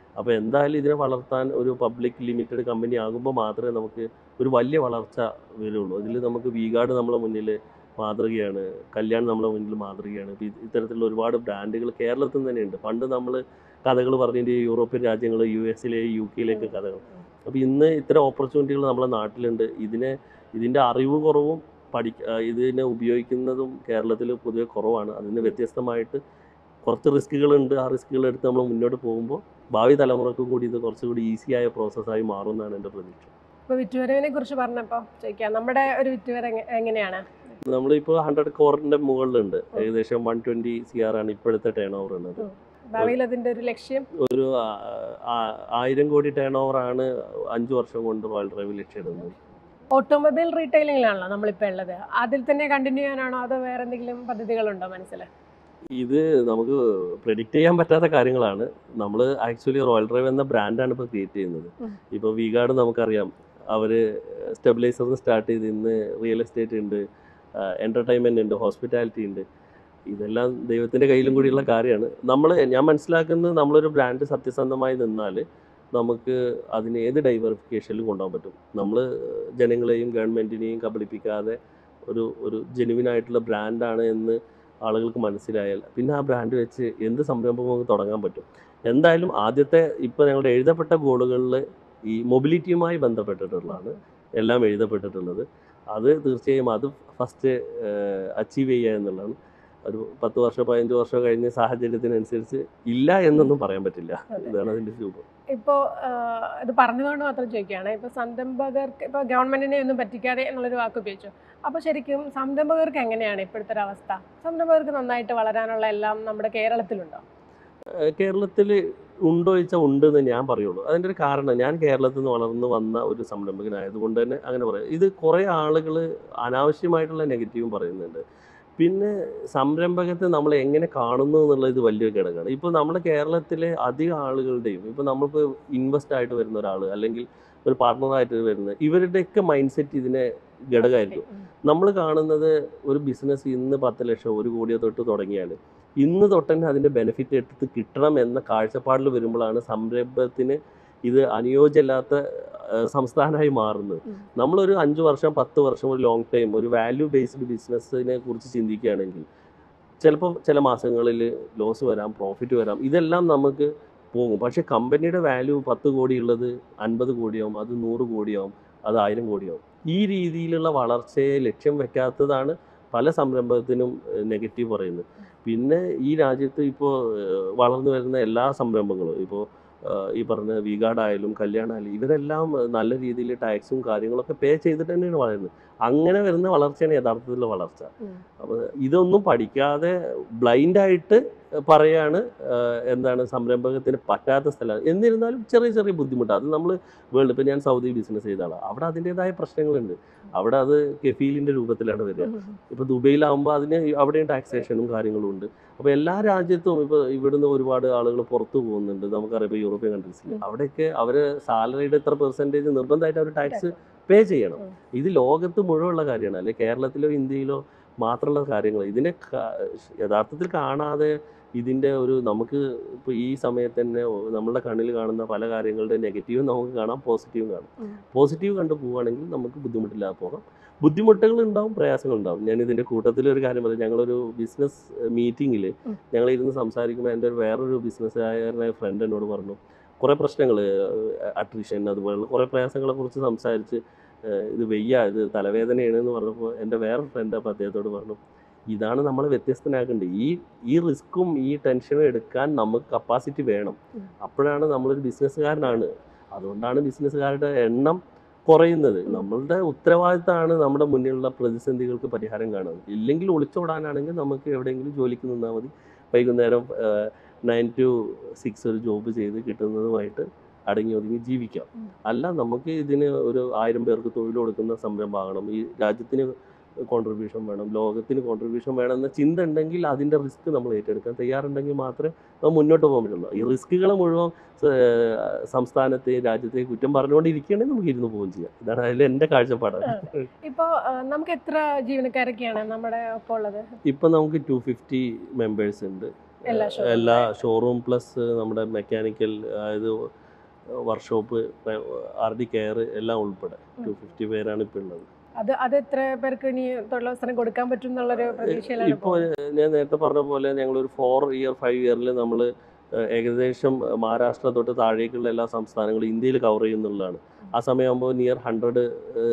അപ്പോൾ എന്തായാലും ഇതിനെ വളർത്താൻ ഒരു പബ്ലിക് ലിമിറ്റഡ് കമ്പനി ആകുമ്പോൾ മാത്രമേ നമുക്ക് ഒരു വലിയ വളർച്ച വരുള്ളൂ ഇതിൽ നമുക്ക് വീഗാർഡ് നമ്മളെ മുന്നിൽ മാതൃകയാണ് കല്യാൺ നമ്മളെ മുന്നിൽ മാതൃകയാണ് ഇപ്പം ഇത് ഇത്തരത്തിലുള്ള ഒരുപാട് ബ്രാൻഡുകൾ കേരളത്തിൽ തന്നെയുണ്ട് പണ്ട് നമ്മൾ കഥകൾ പറഞ്ഞിട്ട് യൂറോപ്യൻ രാജ്യങ്ങൾ യു എസിലെ യു കെയിലേക്ക് കഥകൾ അപ്പോൾ ഇന്ന് ഇത്തരം ഓപ്പർച്യൂണിറ്റികൾ നമ്മുടെ നാട്ടിലുണ്ട് ഇതിനെ ഇതിൻ്റെ അറിവ് കുറവും പഠി ആ, ഇതിനെ ഉപയോഗിക്കുന്നതും കേരളത്തിൽ പൊതുവെ കുറവാണ് അതിന് വ്യത്യസ്തമായിട്ട് കുറച്ച് റിസ്കുകളുണ്ട് ആ റിസ്കുകൾ എടുത്ത് നമ്മൾ മുന്നോട്ട് പോകുമ്പോൾ ഭാവി തലമുറക്കും കൂടി ഇത് കുറച്ചുകൂടി ഈസിയായ പ്രോസസ്സായി മാറുമെന്നാണ് എൻ്റെ പ്രതീക്ഷ ഇപ്പോൾ വിറ്റുവരവിനെ കുറിച്ച് പറഞ്ഞപ്പോൾ ചോദിക്കാം നമ്മുടെ ഒരു വിറ്റുവര എങ്ങ- എങ്ങനെയാണ് നമ്മളിപ്പോൾ ഹൺഡ്രഡ് കോറിൻ്റെ മുകളിലുണ്ട് ഏകദേശം വൺ ട്വൻറ്റി സി ആർ ആണ് ഇപ്പോഴത്തെ ടേൺ ഓവർ ഉള്ളത് ഭാവിയിൽ അതിൻ്റെ ഒരു ലക്ഷ്യം ഒരു ആ, ആ, ആയിരം കോടി ടേൺ ഓവറാണ് അഞ്ച് വർഷം കൊണ്ട് റോയൽ ഡ്രൈവ് ലക്ഷ്യമിടുന്നത് ഓട്ടോമൊബൈൽ റീറ്റെയിലിംഗിലാണല്ലോ നമ്മളിപ്പോൾ ഉള്ളത് അതിൽ തന്നെ കണ്ടിന്യൂ ചെയ്യാനാണോ അതോ വേറെ എന്തെങ്കിലും പദ്ധതികളുണ്ടോ മനസ്സിൽ ഇത് നമുക്ക് പ്രെഡിക്റ്റ് ചെയ്യാൻ പറ്റാത്ത കാര്യങ്ങളാണ് നമ്മൾ ആക്ച്വലി റോയൽ ഡ്രൈവ് എന്ന ബ്രാൻഡാണ് ഇപ്പോൾ ക്രിയേറ്റ് ചെയ്യുന്നത് ഉം. ഇപ്പോൾ വിഗാർഡ് നമുക്കറിയാം അവർ സ്റ്റെബിലൈസറിന് സ്റ്റാർട്ട് ചെയ്ത് ഇന്ന് റിയൽ എസ്റ്റേറ്റ് ഉണ്ട് എൻ്റർടൈൻമെൻ്റ് ഉണ്ട് ഹോസ്പിറ്റാലിറ്റി ഉണ്ട് ഇതെല്ലാം ദൈവത്തിൻ്റെ കയ്യിലും കൂടിയുള്ള കാര്യമാണ് നമ്മൾ ഞാൻ മനസ്സിലാക്കുന്നത് നമ്മളൊരു ബ്രാൻഡ് സത്യസന്ധമായി നിന്നാൽ നമുക്ക് അതിന് ഏത് ഡൈവേർഫിക്കേഷനിലും കൊണ്ടുപോകാൻ പറ്റും നമ്മൾ ജനങ്ങളെയും ഗവൺമെൻറ്റിനെയും കബളിപ്പിക്കാതെ ഒരു ഒരു ജെനുവിൻ ആയിട്ടുള്ള ബ്രാൻഡാണ് എന്ന് ആളുകൾക്ക് മനസ്സിലായാൽ പിന്നെ ആ ബ്രാൻഡ് വെച്ച് എന്ത് സംരംഭവും നമുക്ക് തുടങ്ങാൻ പറ്റും എന്തായാലും ആദ്യത്തെ ഇപ്പോൾ ഞങ്ങളുടെ എഴുതപ്പെട്ട ഗോളുകളിൽ ഈ മൊബിലിറ്റിയുമായി ബന്ധപ്പെട്ടിട്ടുള്ളതാണ് എല്ലാം എഴുതപ്പെട്ടിട്ടുള്ളത് അത് തീർച്ചയായും അത് ഫസ്റ്റ് അച്ചീവ് ചെയ്യുക എന്നുള്ളതാണ് ഒരു പത്ത് വർഷം പതിനഞ്ച് വർഷം കഴിഞ്ഞ സാഹചര്യത്തിനനുസരിച്ച് ഇല്ല എന്നൊന്നും പറയാൻ പറ്റില്ല അതെ. ഇതാണ് അതിൻ്റെ രൂപം ഇപ്പോൾ ഇത് പറഞ്ഞതുകൊണ്ട് മാത്രം ചോദിക്കുകയാണ് ഇപ്പോൾ സംരംഭകർക്ക് ഇപ്പോൾ ഗവൺമെന്റിനെ ഒന്നും പറ്റിക്കാതെ എന്നുള്ളൊരു വാക്ക് ഉപയോഗിച്ചു അപ്പോൾ ശരിക്കും സംരംഭകർക്ക് എങ്ങനെയാണ് ഇപ്പോഴത്തെ ഒരു അവസ്ഥ സംരംഭകർക്ക് നന്നായിട്ട് വളരാനുള്ള എല്ലാം നമ്മുടെ കേരളത്തിലുണ്ടോ കേരളത്തിൽ ഉണ്ടോ ചോദിച്ചാൽ ഉണ്ട് എന്ന് ഞാൻ പറയുള്ളൂ അതിൻ്റെ ഒരു കാരണം ഞാൻ കേരളത്തിൽ നിന്ന് വളർന്നു വന്ന ഒരു സംരംഭകനായതുകൊണ്ട് തന്നെ അങ്ങനെ പറയാം ഇത് കുറേ ആളുകൾ അനാവശ്യമായിട്ടുള്ള നെഗറ്റീവും പറയുന്നുണ്ട് പിന്നെ സംരംഭകത്തെ നമ്മൾ എങ്ങനെ കാണുന്നു എന്നുള്ളത് ഇത് വലിയൊരു ഘടകമാണ് ഇപ്പോൾ നമ്മുടെ കേരളത്തിലെ അധികം ആളുകളുടെയും ഇപ്പോൾ നമ്മളിപ്പോൾ ഇൻവെസ്റ്റ് ആയിട്ട് വരുന്ന ഒരാൾ അല്ലെങ്കിൽ ഒരു പാർട്ട്ണറായിട്ട് വരുന്ന ഇവരുടെയൊക്കെ മൈൻഡ് സെറ്റ് ഇതിനെ ഘടകമായിരിക്കും നമ്മൾ കാണുന്നത് ഒരു ബിസിനസ് ഇന്ന് പത്ത് ലക്ഷം ഒരു കോടിയോ തൊട്ട് തുടങ്ങിയാൽ ഇന്ന് തൊട്ട് തന്നെ അതിൻ്റെ ബെനിഫിറ്റ് എടുത്ത് കിട്ടണം എന്ന കാഴ്ചപ്പാടിൽ വരുമ്പോഴാണ് സംരംഭത്തിന് ഇത് അനുയോജ്യമല്ലാത്ത ഏഹ്, സംസ്ഥാനമായി മാറുന്നത് ഉം. നമ്മളൊരു അഞ്ച് വർഷം പത്ത് വർഷം ഒരു ലോങ് ടൈം ഒരു വാല്യൂ ബേസ്ഡ് ബിസിനസ്സിനെ കുറിച്ച് ചിന്തിക്കുകയാണെങ്കിൽ ചിലപ്പോൾ ചില മാസങ്ങളിൽ ലോസ് വരാം പ്രോഫിറ്റ് വരാം ഇതെല്ലാം നമുക്ക് പോകും പക്ഷേ കമ്പനിയുടെ വാല്യൂ പത്ത് കോടി ഉള്ളത് അൻപത് കോടിയാവും അത് നൂറ് കോടിയാവും അത് ആയിരം കോടിയാവും ഈ രീതിയിലുള്ള വളർച്ചയെ ലക്ഷ്യം വെക്കാത്തതാണ് പല സംരംഭത്തിനും നെഗറ്റീവ് പറയുന്നത് പിന്നെ ഈ രാജ്യത്ത് ഇപ്പോൾ വളർന്നു വരുന്ന എല്ലാ സംരംഭങ്ങളും ഇപ്പോൾ ഈ പറഞ്ഞ വിഗാർഡ് ആയാലും കല്യാണായാലും ഇവരെല്ലാം നല്ല രീതിയിൽ ടാക്സും കാര്യങ്ങളൊക്കെ പേ ചെയ്തിട്ട് തന്നെയാണ് വളരുന്നത് അങ്ങനെ വരുന്ന വളർച്ചയാണ് യഥാർത്ഥത്തിലുള്ള വളർച്ച ഉം. അപ്പോൾ ഇതൊന്നും പഠിക്കാതെ ബ്ലൈൻഡായിട്ട് പറയാണ് ആഹ് എന്താണ് സംരംഭകത്തിന് പറ്റാത്ത സ്ഥലമാണ് എന്നിരുന്നാലും ചെറിയ ചെറിയ ബുദ്ധിമുട്ട് അത് നമ്മൾ വേൾഡ് ഇപ്പം ഞാൻ സൗദി ബിസിനസ് ചെയ്ത ആളാണ് അവിടെ അതിൻ്റെതായ പ്രശ്നങ്ങളുണ്ട് അവിടെ അത് കെഫീലിൻ്റെ രൂപത്തിലാണ് വരിക ഇപ്പോൾ ദുബൈയിലാകുമ്പോൾ അതിന് അവിടെയും ടാക്സേഷനും കാര്യങ്ങളും ഉണ്ട് അപ്പോൾ എല്ലാ രാജ്യത്തും ഇപ്പോൾ ഇവിടുന്ന് ഒരുപാട് ആളുകൾ പുറത്തു പോകുന്നുണ്ട് നമുക്കറിയാം ഇപ്പോൾ യൂറോപ്യൻ കൺട്രീസിൽ ഉം. അവിടെയൊക്കെ അവർ സാലറിയുടെ ഇത്ര പെർസെൻറ്റേജ് നിർബന്ധമായിട്ട് അവർ ടാക്സ് പേ ചെയ്യണം ഉം. ഇത് ലോകത്ത് മുഴുവനുള്ള കാര്യമാണ് അല്ലെ കേരളത്തിലോ ഇന്ത്യയിലോ മാത്രമുള്ള കാര്യങ്ങൾ ഇതിനെ കാ- യഥാർത്ഥത്തിൽ കാണാതെ ഇതിൻ്റെ ഒരു നമുക്ക് ഇപ്പോൾ ഈ സമയത്ത് തന്നെ നമ്മളുടെ കണ്ണിൽ കാണുന്ന പല കാര്യങ്ങളുടെ നെഗറ്റീവും നമുക്ക് കാണാം പോസിറ്റീവും കാണാം ഉം. പോസിറ്റീവ് കണ്ടു പോവുകയാണെങ്കിൽ നമുക്ക് ബുദ്ധിമുട്ടില്ലാതെ പോകാം ബുദ്ധിമുട്ടുകൾ ഉണ്ടാവും പ്രയാസങ്ങൾ ഉണ്ടാവും ഞാൻ ഇതിൻ്റെ കൂട്ടത്തിൽ ഒരു കാര്യം പറയാം ഞങ്ങളൊരു ബിസിനസ് മീറ്റിങ്ങിൽ ഉം. ഞങ്ങൾ ഇരുന്ന് സംസാരിക്കുമ്പോൾ എൻ്റെ ഒരു വേറൊരു ബിസിനസ്സുകാരനായ ഫ്രണ്ട് എന്നോട് പറഞ്ഞു കുറേ പ്രശ്നങ്ങൾ അട്രീഷൻ അതുപോലുള്ള കുറേ പ്രയാസങ്ങളെ കുറിച്ച് സംസാരിച്ച് ഏഹ് ഇത് വെയ്യ ഇത് തലവേദനയാണ് എന്ന് പറഞ്ഞപ്പോൾ എൻ്റെ വേറെ ഫ്രണ്ട് അപ്പോൾ അദ്ദേഹത്തോട് പറഞ്ഞു ഇതാണ് നമ്മൾ വ്യത്യസ്തനാക്കേണ്ടത് ഈ ഈ റിസ്ക്കും ഈ ടെൻഷനും എടുക്കാൻ നമുക്ക് കപ്പാസിറ്റി വേണം ഉം. അപ്പോഴാണ് നമ്മളൊരു ബിസിനസ്സുകാരനാണ് അതുകൊണ്ടാണ് ബിസിനസ്സുകാരുടെ എണ്ണം കുറയുന്നത് നമ്മളുടെ ഉത്തരവാദിത്തമാണ് നമ്മുടെ മുന്നിലുള്ള പ്രതിസന്ധികൾക്ക് പരിഹാരം കാണുന്നത് ഇല്ലെങ്കിൽ ഒളിച്ചോടാനാണെങ്കിൽ നമുക്ക് എവിടെയെങ്കിലും ജോലിക്ക് നിന്നാൽ മതി വൈകുന്നേരം നയൻ ടു സിക്സ് ഒരു ജോബ് ചെയ്ത് കിട്ടുന്നതുമായിട്ട് അടങ്ങി ഒതുങ്ങി ജീവിക്കാം ഉം. അല്ല നമുക്ക് ഇതിന് ഒരു ആയിരം പേർക്ക് തൊഴിൽ കൊടുക്കുന്ന സംരംഭമാകണം ഈ രാജ്യത്തിന് കോൺട്രിബ്യൂഷൻ വേണം ലോകത്തിന് കോൺട്രിബ്യൂഷൻ വേണം എന്ന ചിന്ത ഉണ്ടെങ്കിൽ അതിൻ്റെ റിസ്ക് നമ്മൾ ഏറ്റെടുക്കാൻ തയ്യാറുണ്ടെങ്കിൽ മാത്രമേ നമ്മൾ മുന്നോട്ട് പോകാൻ പറ്റുള്ളൂ ഈ റിസ്കുകളെ മുഴുവൻ ഏഹ്, സംസ്ഥാനത്തെ രാജ്യത്തെ കുറ്റം പറഞ്ഞുകൊണ്ടിരിക്കുകയാണെങ്കിൽ നമുക്ക് ഇരുന്ന് പോവുകയും ചെയ്യാം ഇതാണ് അതിൽ എൻ്റെ കാഴ്ചപ്പാട് ഇപ്പോൾ നമുക്ക് എത്ര ജീവനക്കാരൊക്കെയാണ് നമ്മുടെ ഒപ്പം ഉള്ളത് ഇപ്പം നമുക്ക് ടു ഫിഫ്റ്റി മെമ്പേഴ്സ് ഉണ്ട് എല്ലാ showroom എല്ലാ ലും. ഷോറൂം പ്ലസ് നമ്മുടെ മെക്കാനിക്കൽ അതായത് വർക്ക്ഷോപ്പ് ആർ ഡി കെയർ എല്ലാം ഉൾപ്പെടെ ടു ഫിഫ്റ്റി പേരാണ് ഇപ്പോൾ ഉള്ളത് അത് അത് എത്ര പേർക്ക് ഇനി തൊഴിലവസരം കൊടുക്കാൻ പറ്റും എന്നുള്ളൊരു പ്രതീക്ഷയിലാണ് ഇപ്പോൾ ഞാൻ നേരത്തെ പറഞ്ഞ പോലെ ഞങ്ങളൊരു ഫോർ ഇയർ ഫൈവ് ഇയറിൽ നമ്മൾ ഏകദേശം മഹാരാഷ്ട്ര തൊട്ട് താഴേക്കുള്ള എല്ലാ സംസ്ഥാനങ്ങളും ഇന്ത്യയിൽ കവർ ചെയ്യുന്നുള്ളതാണ് ആ സമയമാകുമ്പോൾ നിയർ ഹൺഡ്രഡ്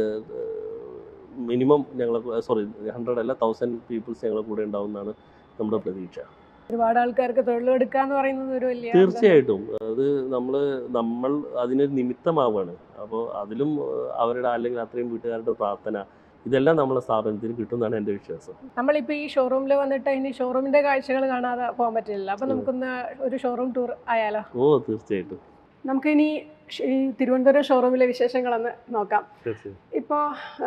മിനിമം ഞങ്ങളെ സോറി ഹൺഡ്രഡ് അല്ല തൗസൻഡ് പീപ്പിൾസ് ഞങ്ങളെ കൂടെ ഉണ്ടാവുമെന്നാണ് നമ്മുടെ പ്രതീക്ഷ ഒരുപാട് ആൾക്കാർക്ക് തൊഴിലെടുക്കുക എന്ന് പറയുന്നത് ഒരു വലിയ തീർച്ചയായിട്ടും അത് നമ്മൾ നമ്മൾ അതിനൊരു നിമിത്തമാവാണ് അപ്പോൾ അതിലും ഏഹ്, അവരുടെ അല്ലെങ്കിൽ അത്രയും വീട്ടുകാരുടെ പ്രാർത്ഥന ഇതെല്ലാം നമ്മളെ സ്ഥാപനത്തിന് കിട്ടുമെന്നാണ് എൻ്റെ വിശ്വാസം നമ്മളിപ്പോ ഈ ഷോറൂമിൽ വന്നിട്ട് ഇനി ഷോറൂമിന്റെ കാഴ്ചകൾ കാണാതെ പോകാൻ പറ്റില്ല അപ്പൊ നമുക്കൊന്ന് ഒരു ഷോറൂം ടൂർ ആയാലോ ഓ തീർച്ചയായിട്ടും നമുക്കിനി ഷ്- ഈ തിരുവനന്തപുരം ഷോറൂമിലെ വിശേഷങ്ങളൊന്ന് നോക്കാം തീർച്ചയായും ഇപ്പോൾ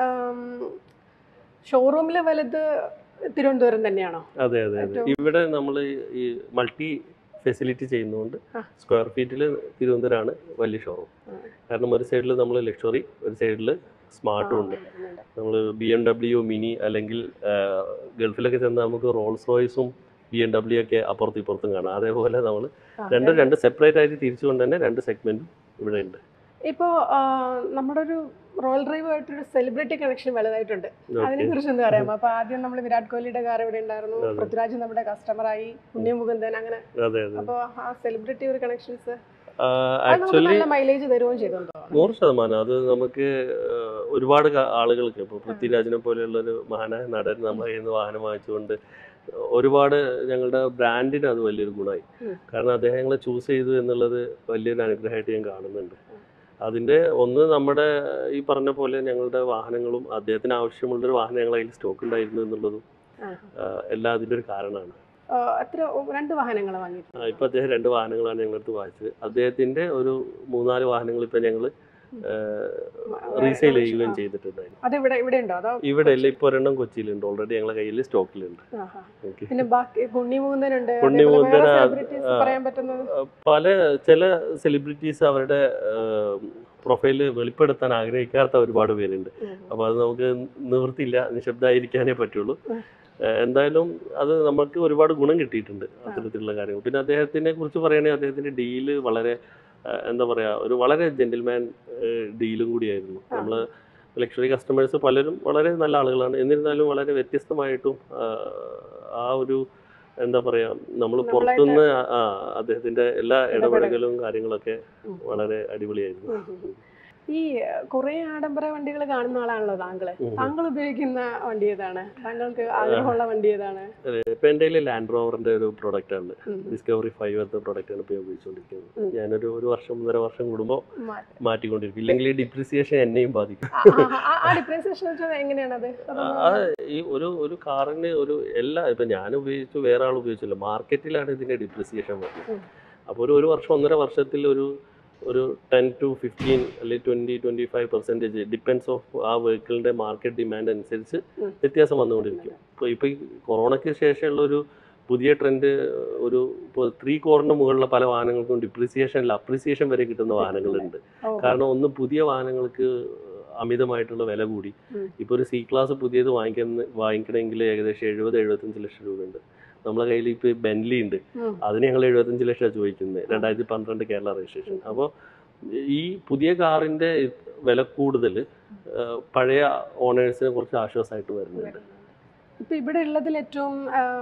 ഷോറൂമിൽ വലുത് തിരുവനന്തപുരം തന്നെയാണോ അതെ അതെ അതെ ഏറ്റവും- ഇവിടെ നമ്മൾ ഈ മൾട്ടി ഫെസിലിറ്റി ചെയ്യുന്നതുകൊണ്ട് ആ. സ്ക്വയർ ഫീറ്റിൽ തിരുവനന്തപുരമാണ് വലിയ ഷോറൂം ആ. കാരണം ഒരു സൈഡിൽ നമ്മൾ ലക്ഷറി ഒരു സൈഡിൽ സ്മാർട്ടും ഉണ്ട് വരുന്നുണ്ട്. നമ്മൾ ബി എം ഡബ്ല്യു മിനി അല്ലെങ്കിൽ ആ, ഗൾഫിലൊക്കെ ചെന്നാൽ നമുക്ക് റോൾസ് റോയ്സും ബി എം ഡബ്ല്യു ഒക്കെ അപ്പുറത്തും ഇപ്പുറത്തും കാണാം അതേപോലെ നമ്മൾ ആ, രണ്ടും രണ്ട് സെപ്പറേറ്റ് ആയിട്ട് തിരിച്ചുകൊണ്ട് തന്നെ രണ്ട് സെഗ്മെന്റും ഇവിടെ ഉണ്ട് ഇപ്പോ ആ, നമ്മുടെ ഒരു റോയൽ ഡ്രൈവ് ആയിട്ടൊരു സെലിബ്രിറ്റി കണക്ഷൻ വലുതായിട്ടുണ്ട് അതിനെ ഓക്കെ കുറിച്ച് ഒന്ന് പറയാമോ അപ്പൊ ആദ്യം നമ്മൾ വിരാട് കോഹ്ലിയുടെ കാർ ഇവിടെ ഉണ്ടായിരുന്നു അതെ. പൃഥ്വിരാജ് നമ്മുടെ കസ്റ്റമറായി പുണ്യമുകുന്ദൻ അങ്ങനെ അതെ അതെ അപ്പൊ ആ സെലിബ്രിറ്റി ഒരു കണക്ഷൻസ് ആക്ച്വലി നല്ല മൈലേജ് തരുകയും ചെയ്തോണ്ടോ നൂറ് ശതമാനം അത് നമുക്ക് ആ, ഒരുപാട് ക- ആളുകൾക്ക് ഇപ്പോൾ പൃഥ്വിരാജിനെ പോലെയുള്ള ഒരു മഹാനായ നടൻ നമ്മളെ കയ്യിൽ നിന്ന് വാഹനം വാങ്ങിച്ചുകൊണ്ട് ഒരുപാട് ഞങ്ങളുടെ ബ്രാൻഡിന് അത് വലിയൊരു ഗുണമായി ഉം. കാരണം അദ്ദേഹം ഞങ്ങളെ ചൂസ് ചെയ്തു എന്നുള്ളത് വലിയൊരു അനുഗ്രഹമായിട്ട് ഞാൻ കാണുന്നുണ്ട് അതിൻ്റെ ഒന്ന് നമ്മുടെ ഈ പറഞ്ഞ പോലെ ഞങ്ങളുടെ വാഹനങ്ങളും അദ്ദേഹത്തിന് ആവശ്യമുള്ളൊരു വാഹനം ഞങ്ങളുടെ കയ്യിൽ സ്റ്റോക്ക് ഉണ്ടായിരുന്നു എന്നുള്ളതും ആ, എല്ലാം അതിൻ്റെ ഒരു കാരണമാണ് എത്ര രണ്ട് വാഹനങ്ങൾ വാങ്ങി ആ, ഇപ്പൊ അദ്ദേഹം രണ്ട് വാഹനങ്ങളാണ് ഞങ്ങളടുത്ത് വാങ്ങിച്ചത് അദ്ദേഹത്തിന്റെ ഒരു മൂന്നാല് വാഹനങ്ങൾ ഇപ്പൊ ഞങ്ങൾ റീസെയിൽ ചെയ്യുകയും ചെയ്തിട്ടുണ്ടായിരുന്നു അത് ഇവിടെ ഇവിടെ ഉണ്ടോ അതോ ഇവിടെ ഇല്ല ഇപ്പൊ ഒരെണ്ണം കൊച്ചിയിലുണ്ട് ഓൾറെഡി ഞങ്ങളെ കയ്യിൽ സ്റ്റോക്കിലുണ്ട് ആഹാ. ഓക്കെ പിന്നെ ബാക്കി പുണ്യമുകുന്ദനുണ്ട് പുണ്യമുകുന്ദൻ, ആ, സെലിബ്രിറ്റീസ് ആ. പറയാൻ പറ്റുന്നത് പല ചില സെലിബ്രിറ്റീസ് അവരുടെ പ്രൊഫൈല് വെളിപ്പെടുത്താൻ ആഗ്രഹിക്കാത്ത ഒരുപാട് പേരുണ്ട് ഉം. അപ്പോൾ അത് നമുക്ക് നിവൃത്തിയില്ല നിശബ്ദമായിരിക്കാനേ പറ്റുള്ളൂ ഉം. ഏഹ് എന്തായാലും അത് നമുക്ക് ഒരുപാട് ഗുണം കിട്ടിയിട്ടുണ്ട് അത്തരത്തിലുള്ള കാര്യങ്ങൾ പിന്നെ അദ്ദേഹത്തിനെ കുറിച്ച് പറയുകയാണെങ്കിൽ അദ്ദേഹത്തിൻ്റെ ഡീല് വളരെ ഏഹ് എന്താ പറയുക ഒരു വളരെ ജെന്റിൽമാൻ ഡീലും കൂടിയായിരുന്നു ആ. നമ്മൾ ലക്ഷറി കസ്റ്റമേഴ്സ് പലരും വളരെ നല്ല ആളുകളാണ് എന്നിരുന്നാലും വളരെ വ്യത്യസ്തമായിട്ടും ആഹ് ആ ഒരു എന്താ പറയുക നമ്മൾ നമ്മളായിട്ട് പുറത്തുനിന്ന് ആ അദ്ദേഹത്തിൻ്റെ എല്ലാ ഇടപെടൽ. ഇടപെടലുകളും കാര്യങ്ങളൊക്കെ ഉം. വളരെ അടിപൊളിയായിരുന്നു ഉം, ഉം, ഉം. ഈ കുറെ ആഡംബര വണ്ടികൾ കാണുന്ന ആളാണല്ലോ താങ്കള് ഉം. താങ്കൾ ഉപയോഗിക്കുന്ന വണ്ടി ഏതാണ് താങ്കൾക്ക് ആഗ്രഹമുള്ള വണ്ടി ഏതാണ് ഇപ്പം എൻ്റെ കയ്യിൽ ലാൻഡ് റോവറിൻ്റെ ഒരു പ്രൊഡക്റ്റ് ആണ് ഉം. ഡിസ്കവറി ഫൈവ് എന്ന പ്രൊഡക്റ്റ് ആണ് ഇപ്പോൾ ഉപയോഗിച്ചുകൊണ്ടിരിക്കുന്നത് ഉം. ഞാനൊരു ഒരു വർഷം ഒന്നര വർഷം കൂടുമ്പോൾ മാറ്റി. മാറ്റിക്കൊണ്ടിരിക്കും ഇല്ലെങ്കിൽ ഈ ഡിപ്രിസിയേഷൻ എന്നെയും ബാധിക്കും ആ, ആ, ആ, ആ ഡിപ്രീസിയേഷൻ എങ്ങനെയാണത് അതൊന്ന് ആ ഈ ഒരു ഒരു കാറിന് ഒരു എല്ലാ ഇപ്പം ഞാൻ ഉപയോഗിച്ചു വേറെ ആൾ ഉപയോഗിച്ചില്ല മാർക്കറ്റിലാണ് ഇതിൻ്റെ ഡിപ്രിസിയേഷൻ വരുന്നത് ഉം. അപ്പോൾ ഒരു ഒരു വർഷം ഒന്നര വർഷത്തിൽ ഒരു ഒരു ടെൻ ടു ഫിഫ്റ്റീൻ അല്ലെങ്കിൽ twenty twenty five percentage depends of ആ വെഹിക്കിളിൻ്റെ മാർക്കറ്റ് ഡിമാൻഡ് അനുസരിച്ച് ഉം. വ്യത്യാസം വന്നുകൊണ്ടിരിക്കും ഇപ്പോൾ ഇപ്പോൾ ഈ കൊറോണയ്ക്ക് ശേഷമുള്ള ഒരു പുതിയ ട്രെൻഡ് ഒരു ഇപ്പോൾ ത്രീ കോറിന് മുകളിലുള്ള പല വാഹനങ്ങൾക്കും ഡിപ്രിസിയേഷനിൽ അപ്രിസിയേഷൻ വരെ കിട്ടുന്ന വാഹനങ്ങളുണ്ട് ഓ, കാരണം ഒന്ന് പുതിയ വാഹനങ്ങൾക്ക് അമിതമായിട്ടുള്ള വില കൂടി ഉം. ഇപ്പോൾ ഒരു സി ക്ലാസ് പുതിയത് വാങ്ങിക്കുന്ന വാങ്ങിക്കണമെങ്കിൽ ഏകദേശം എഴുപത് എഴുപത്തഞ്ച് ലക്ഷം രൂപയുണ്ട് നമ്മളെ കയ്യിൽ ഇപ്പോൾ ബെൻലി ഉണ്ട് ഉം. അതിന് ഞങ്ങൾ എഴുപത്തഞ്ച് ലക്ഷമാണ് ചോദിക്കുന്നത് രണ്ടായിരത്തി പന്ത്രണ്ട് കേരള രജിസ്ട്രേഷൻ അപ്പോൾ ഈ പുതിയ കാറിൻ്റെ വില കൂടുതൽ പഴയ ഓണേഴ്സിന് കുറച്ച് ആശ്വാസമായിട്ട് വരുന്നുണ്ട് ഇപ്പൊ ഇവിടെ ഉള്ളതിൽ ഏറ്റവും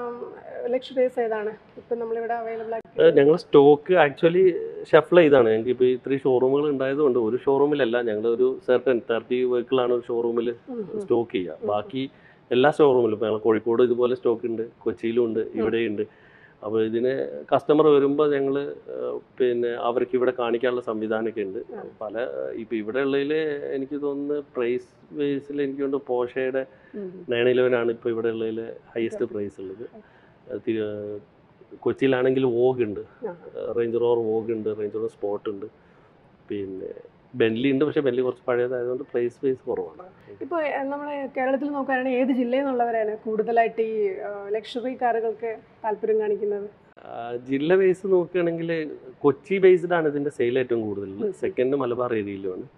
ലക്ഷറീസ് ഏതാണ് ഇപ്പൊ നമ്മളിവിടെ അവൈലബിൾ ആക്കി ഞങ്ങൾ സ്റ്റോക്ക് ആക്ച്വലി ഷഫിൾ ചെയ്താണ് ഞങ്ങൾക്ക് ഇപ്പോൾ ഇത്രയും ഷോറൂമുകൾ ഉണ്ടായതുകൊണ്ട് ഒരു ഷോറൂമിലല്ല ഞങ്ങൾ ഒരു സെർട്ടൻ തേർട്ടി വെഹിക്കിളാണ് ഒരു ഷോറൂമിൽ ഉം, ഉം. സ്റ്റോക്ക് ചെയ്യുക ബാക്കി എല്ലാ സ്റ്റോറൂമിലും ഇപ്പോൾ ഞങ്ങൾ കോഴിക്കോട് ഇതുപോലെ സ്റ്റോക്ക് ഉണ്ട് കൊച്ചിയിലും ഉണ്ട് ഇവിടെയുണ്ട് അപ്പോൾ ഇതിന് കസ്റ്റമർ വരുമ്പോൾ ഞങ്ങൾ പിന്നെ അവർക്ക് ഇവിടെ കാണിക്കാനുള്ള സംവിധാനമൊക്കെ ഉണ്ട് ആ. പല ഇപ്പോൾ ഇവിടെ ഉള്ളതിൽ എനിക്ക് തോന്നുന്നു പ്രൈസ് ബേസിൽ എനിക്ക് തോന്നുന്നു പോഷയുടെ ഉം. നയൻ ഇലവനാണ് ഇപ്പോൾ ഇവിടെ ഉള്ളതിൽ ഹയസ്റ്റ് പ്രൈസ് ഉള്ളത് അത് തി- കൊച്ചിയിലാണെങ്കിൽ വോഗ് ഉണ്ട് ആ. റേഞ്ച് റോവർ വോഗ് ഉണ്ട് റേഞ്ച് റോവർ സ്പോട്ട് ഉണ്ട് പിന്നെ ബെൻലി ഉണ്ട് പക്ഷേ ബെൻലി കുറച്ച് പഴയതായതുകൊണ്ട് പ്രൈസ് ബേസ് കുറവാണ് ഇപ്പൊ ഏഹ്, നമ്മളെ കേരളത്തിൽ നോക്കുകയാണെങ്കിൽ ഏത് ജില്ലയിൽ നിന്നുള്ളവരാണ് കൂടുതലായിട്ട് ഈ ലക്ഷറി കാറുകൾക്ക് താല്പര്യം കാണിക്കുന്നത് ആ, ജില്ല ബേസ് നോക്കുകയാണെങ്കിൽ കൊച്ചി ബേസ്ഡ് ആണ് ഇതിൻ്റെ സെയിൽ ഏറ്റവും കൂടുതൽ ഉം. സെക്കൻഡ് മലബാർ ഏരിയയിലുമാണ്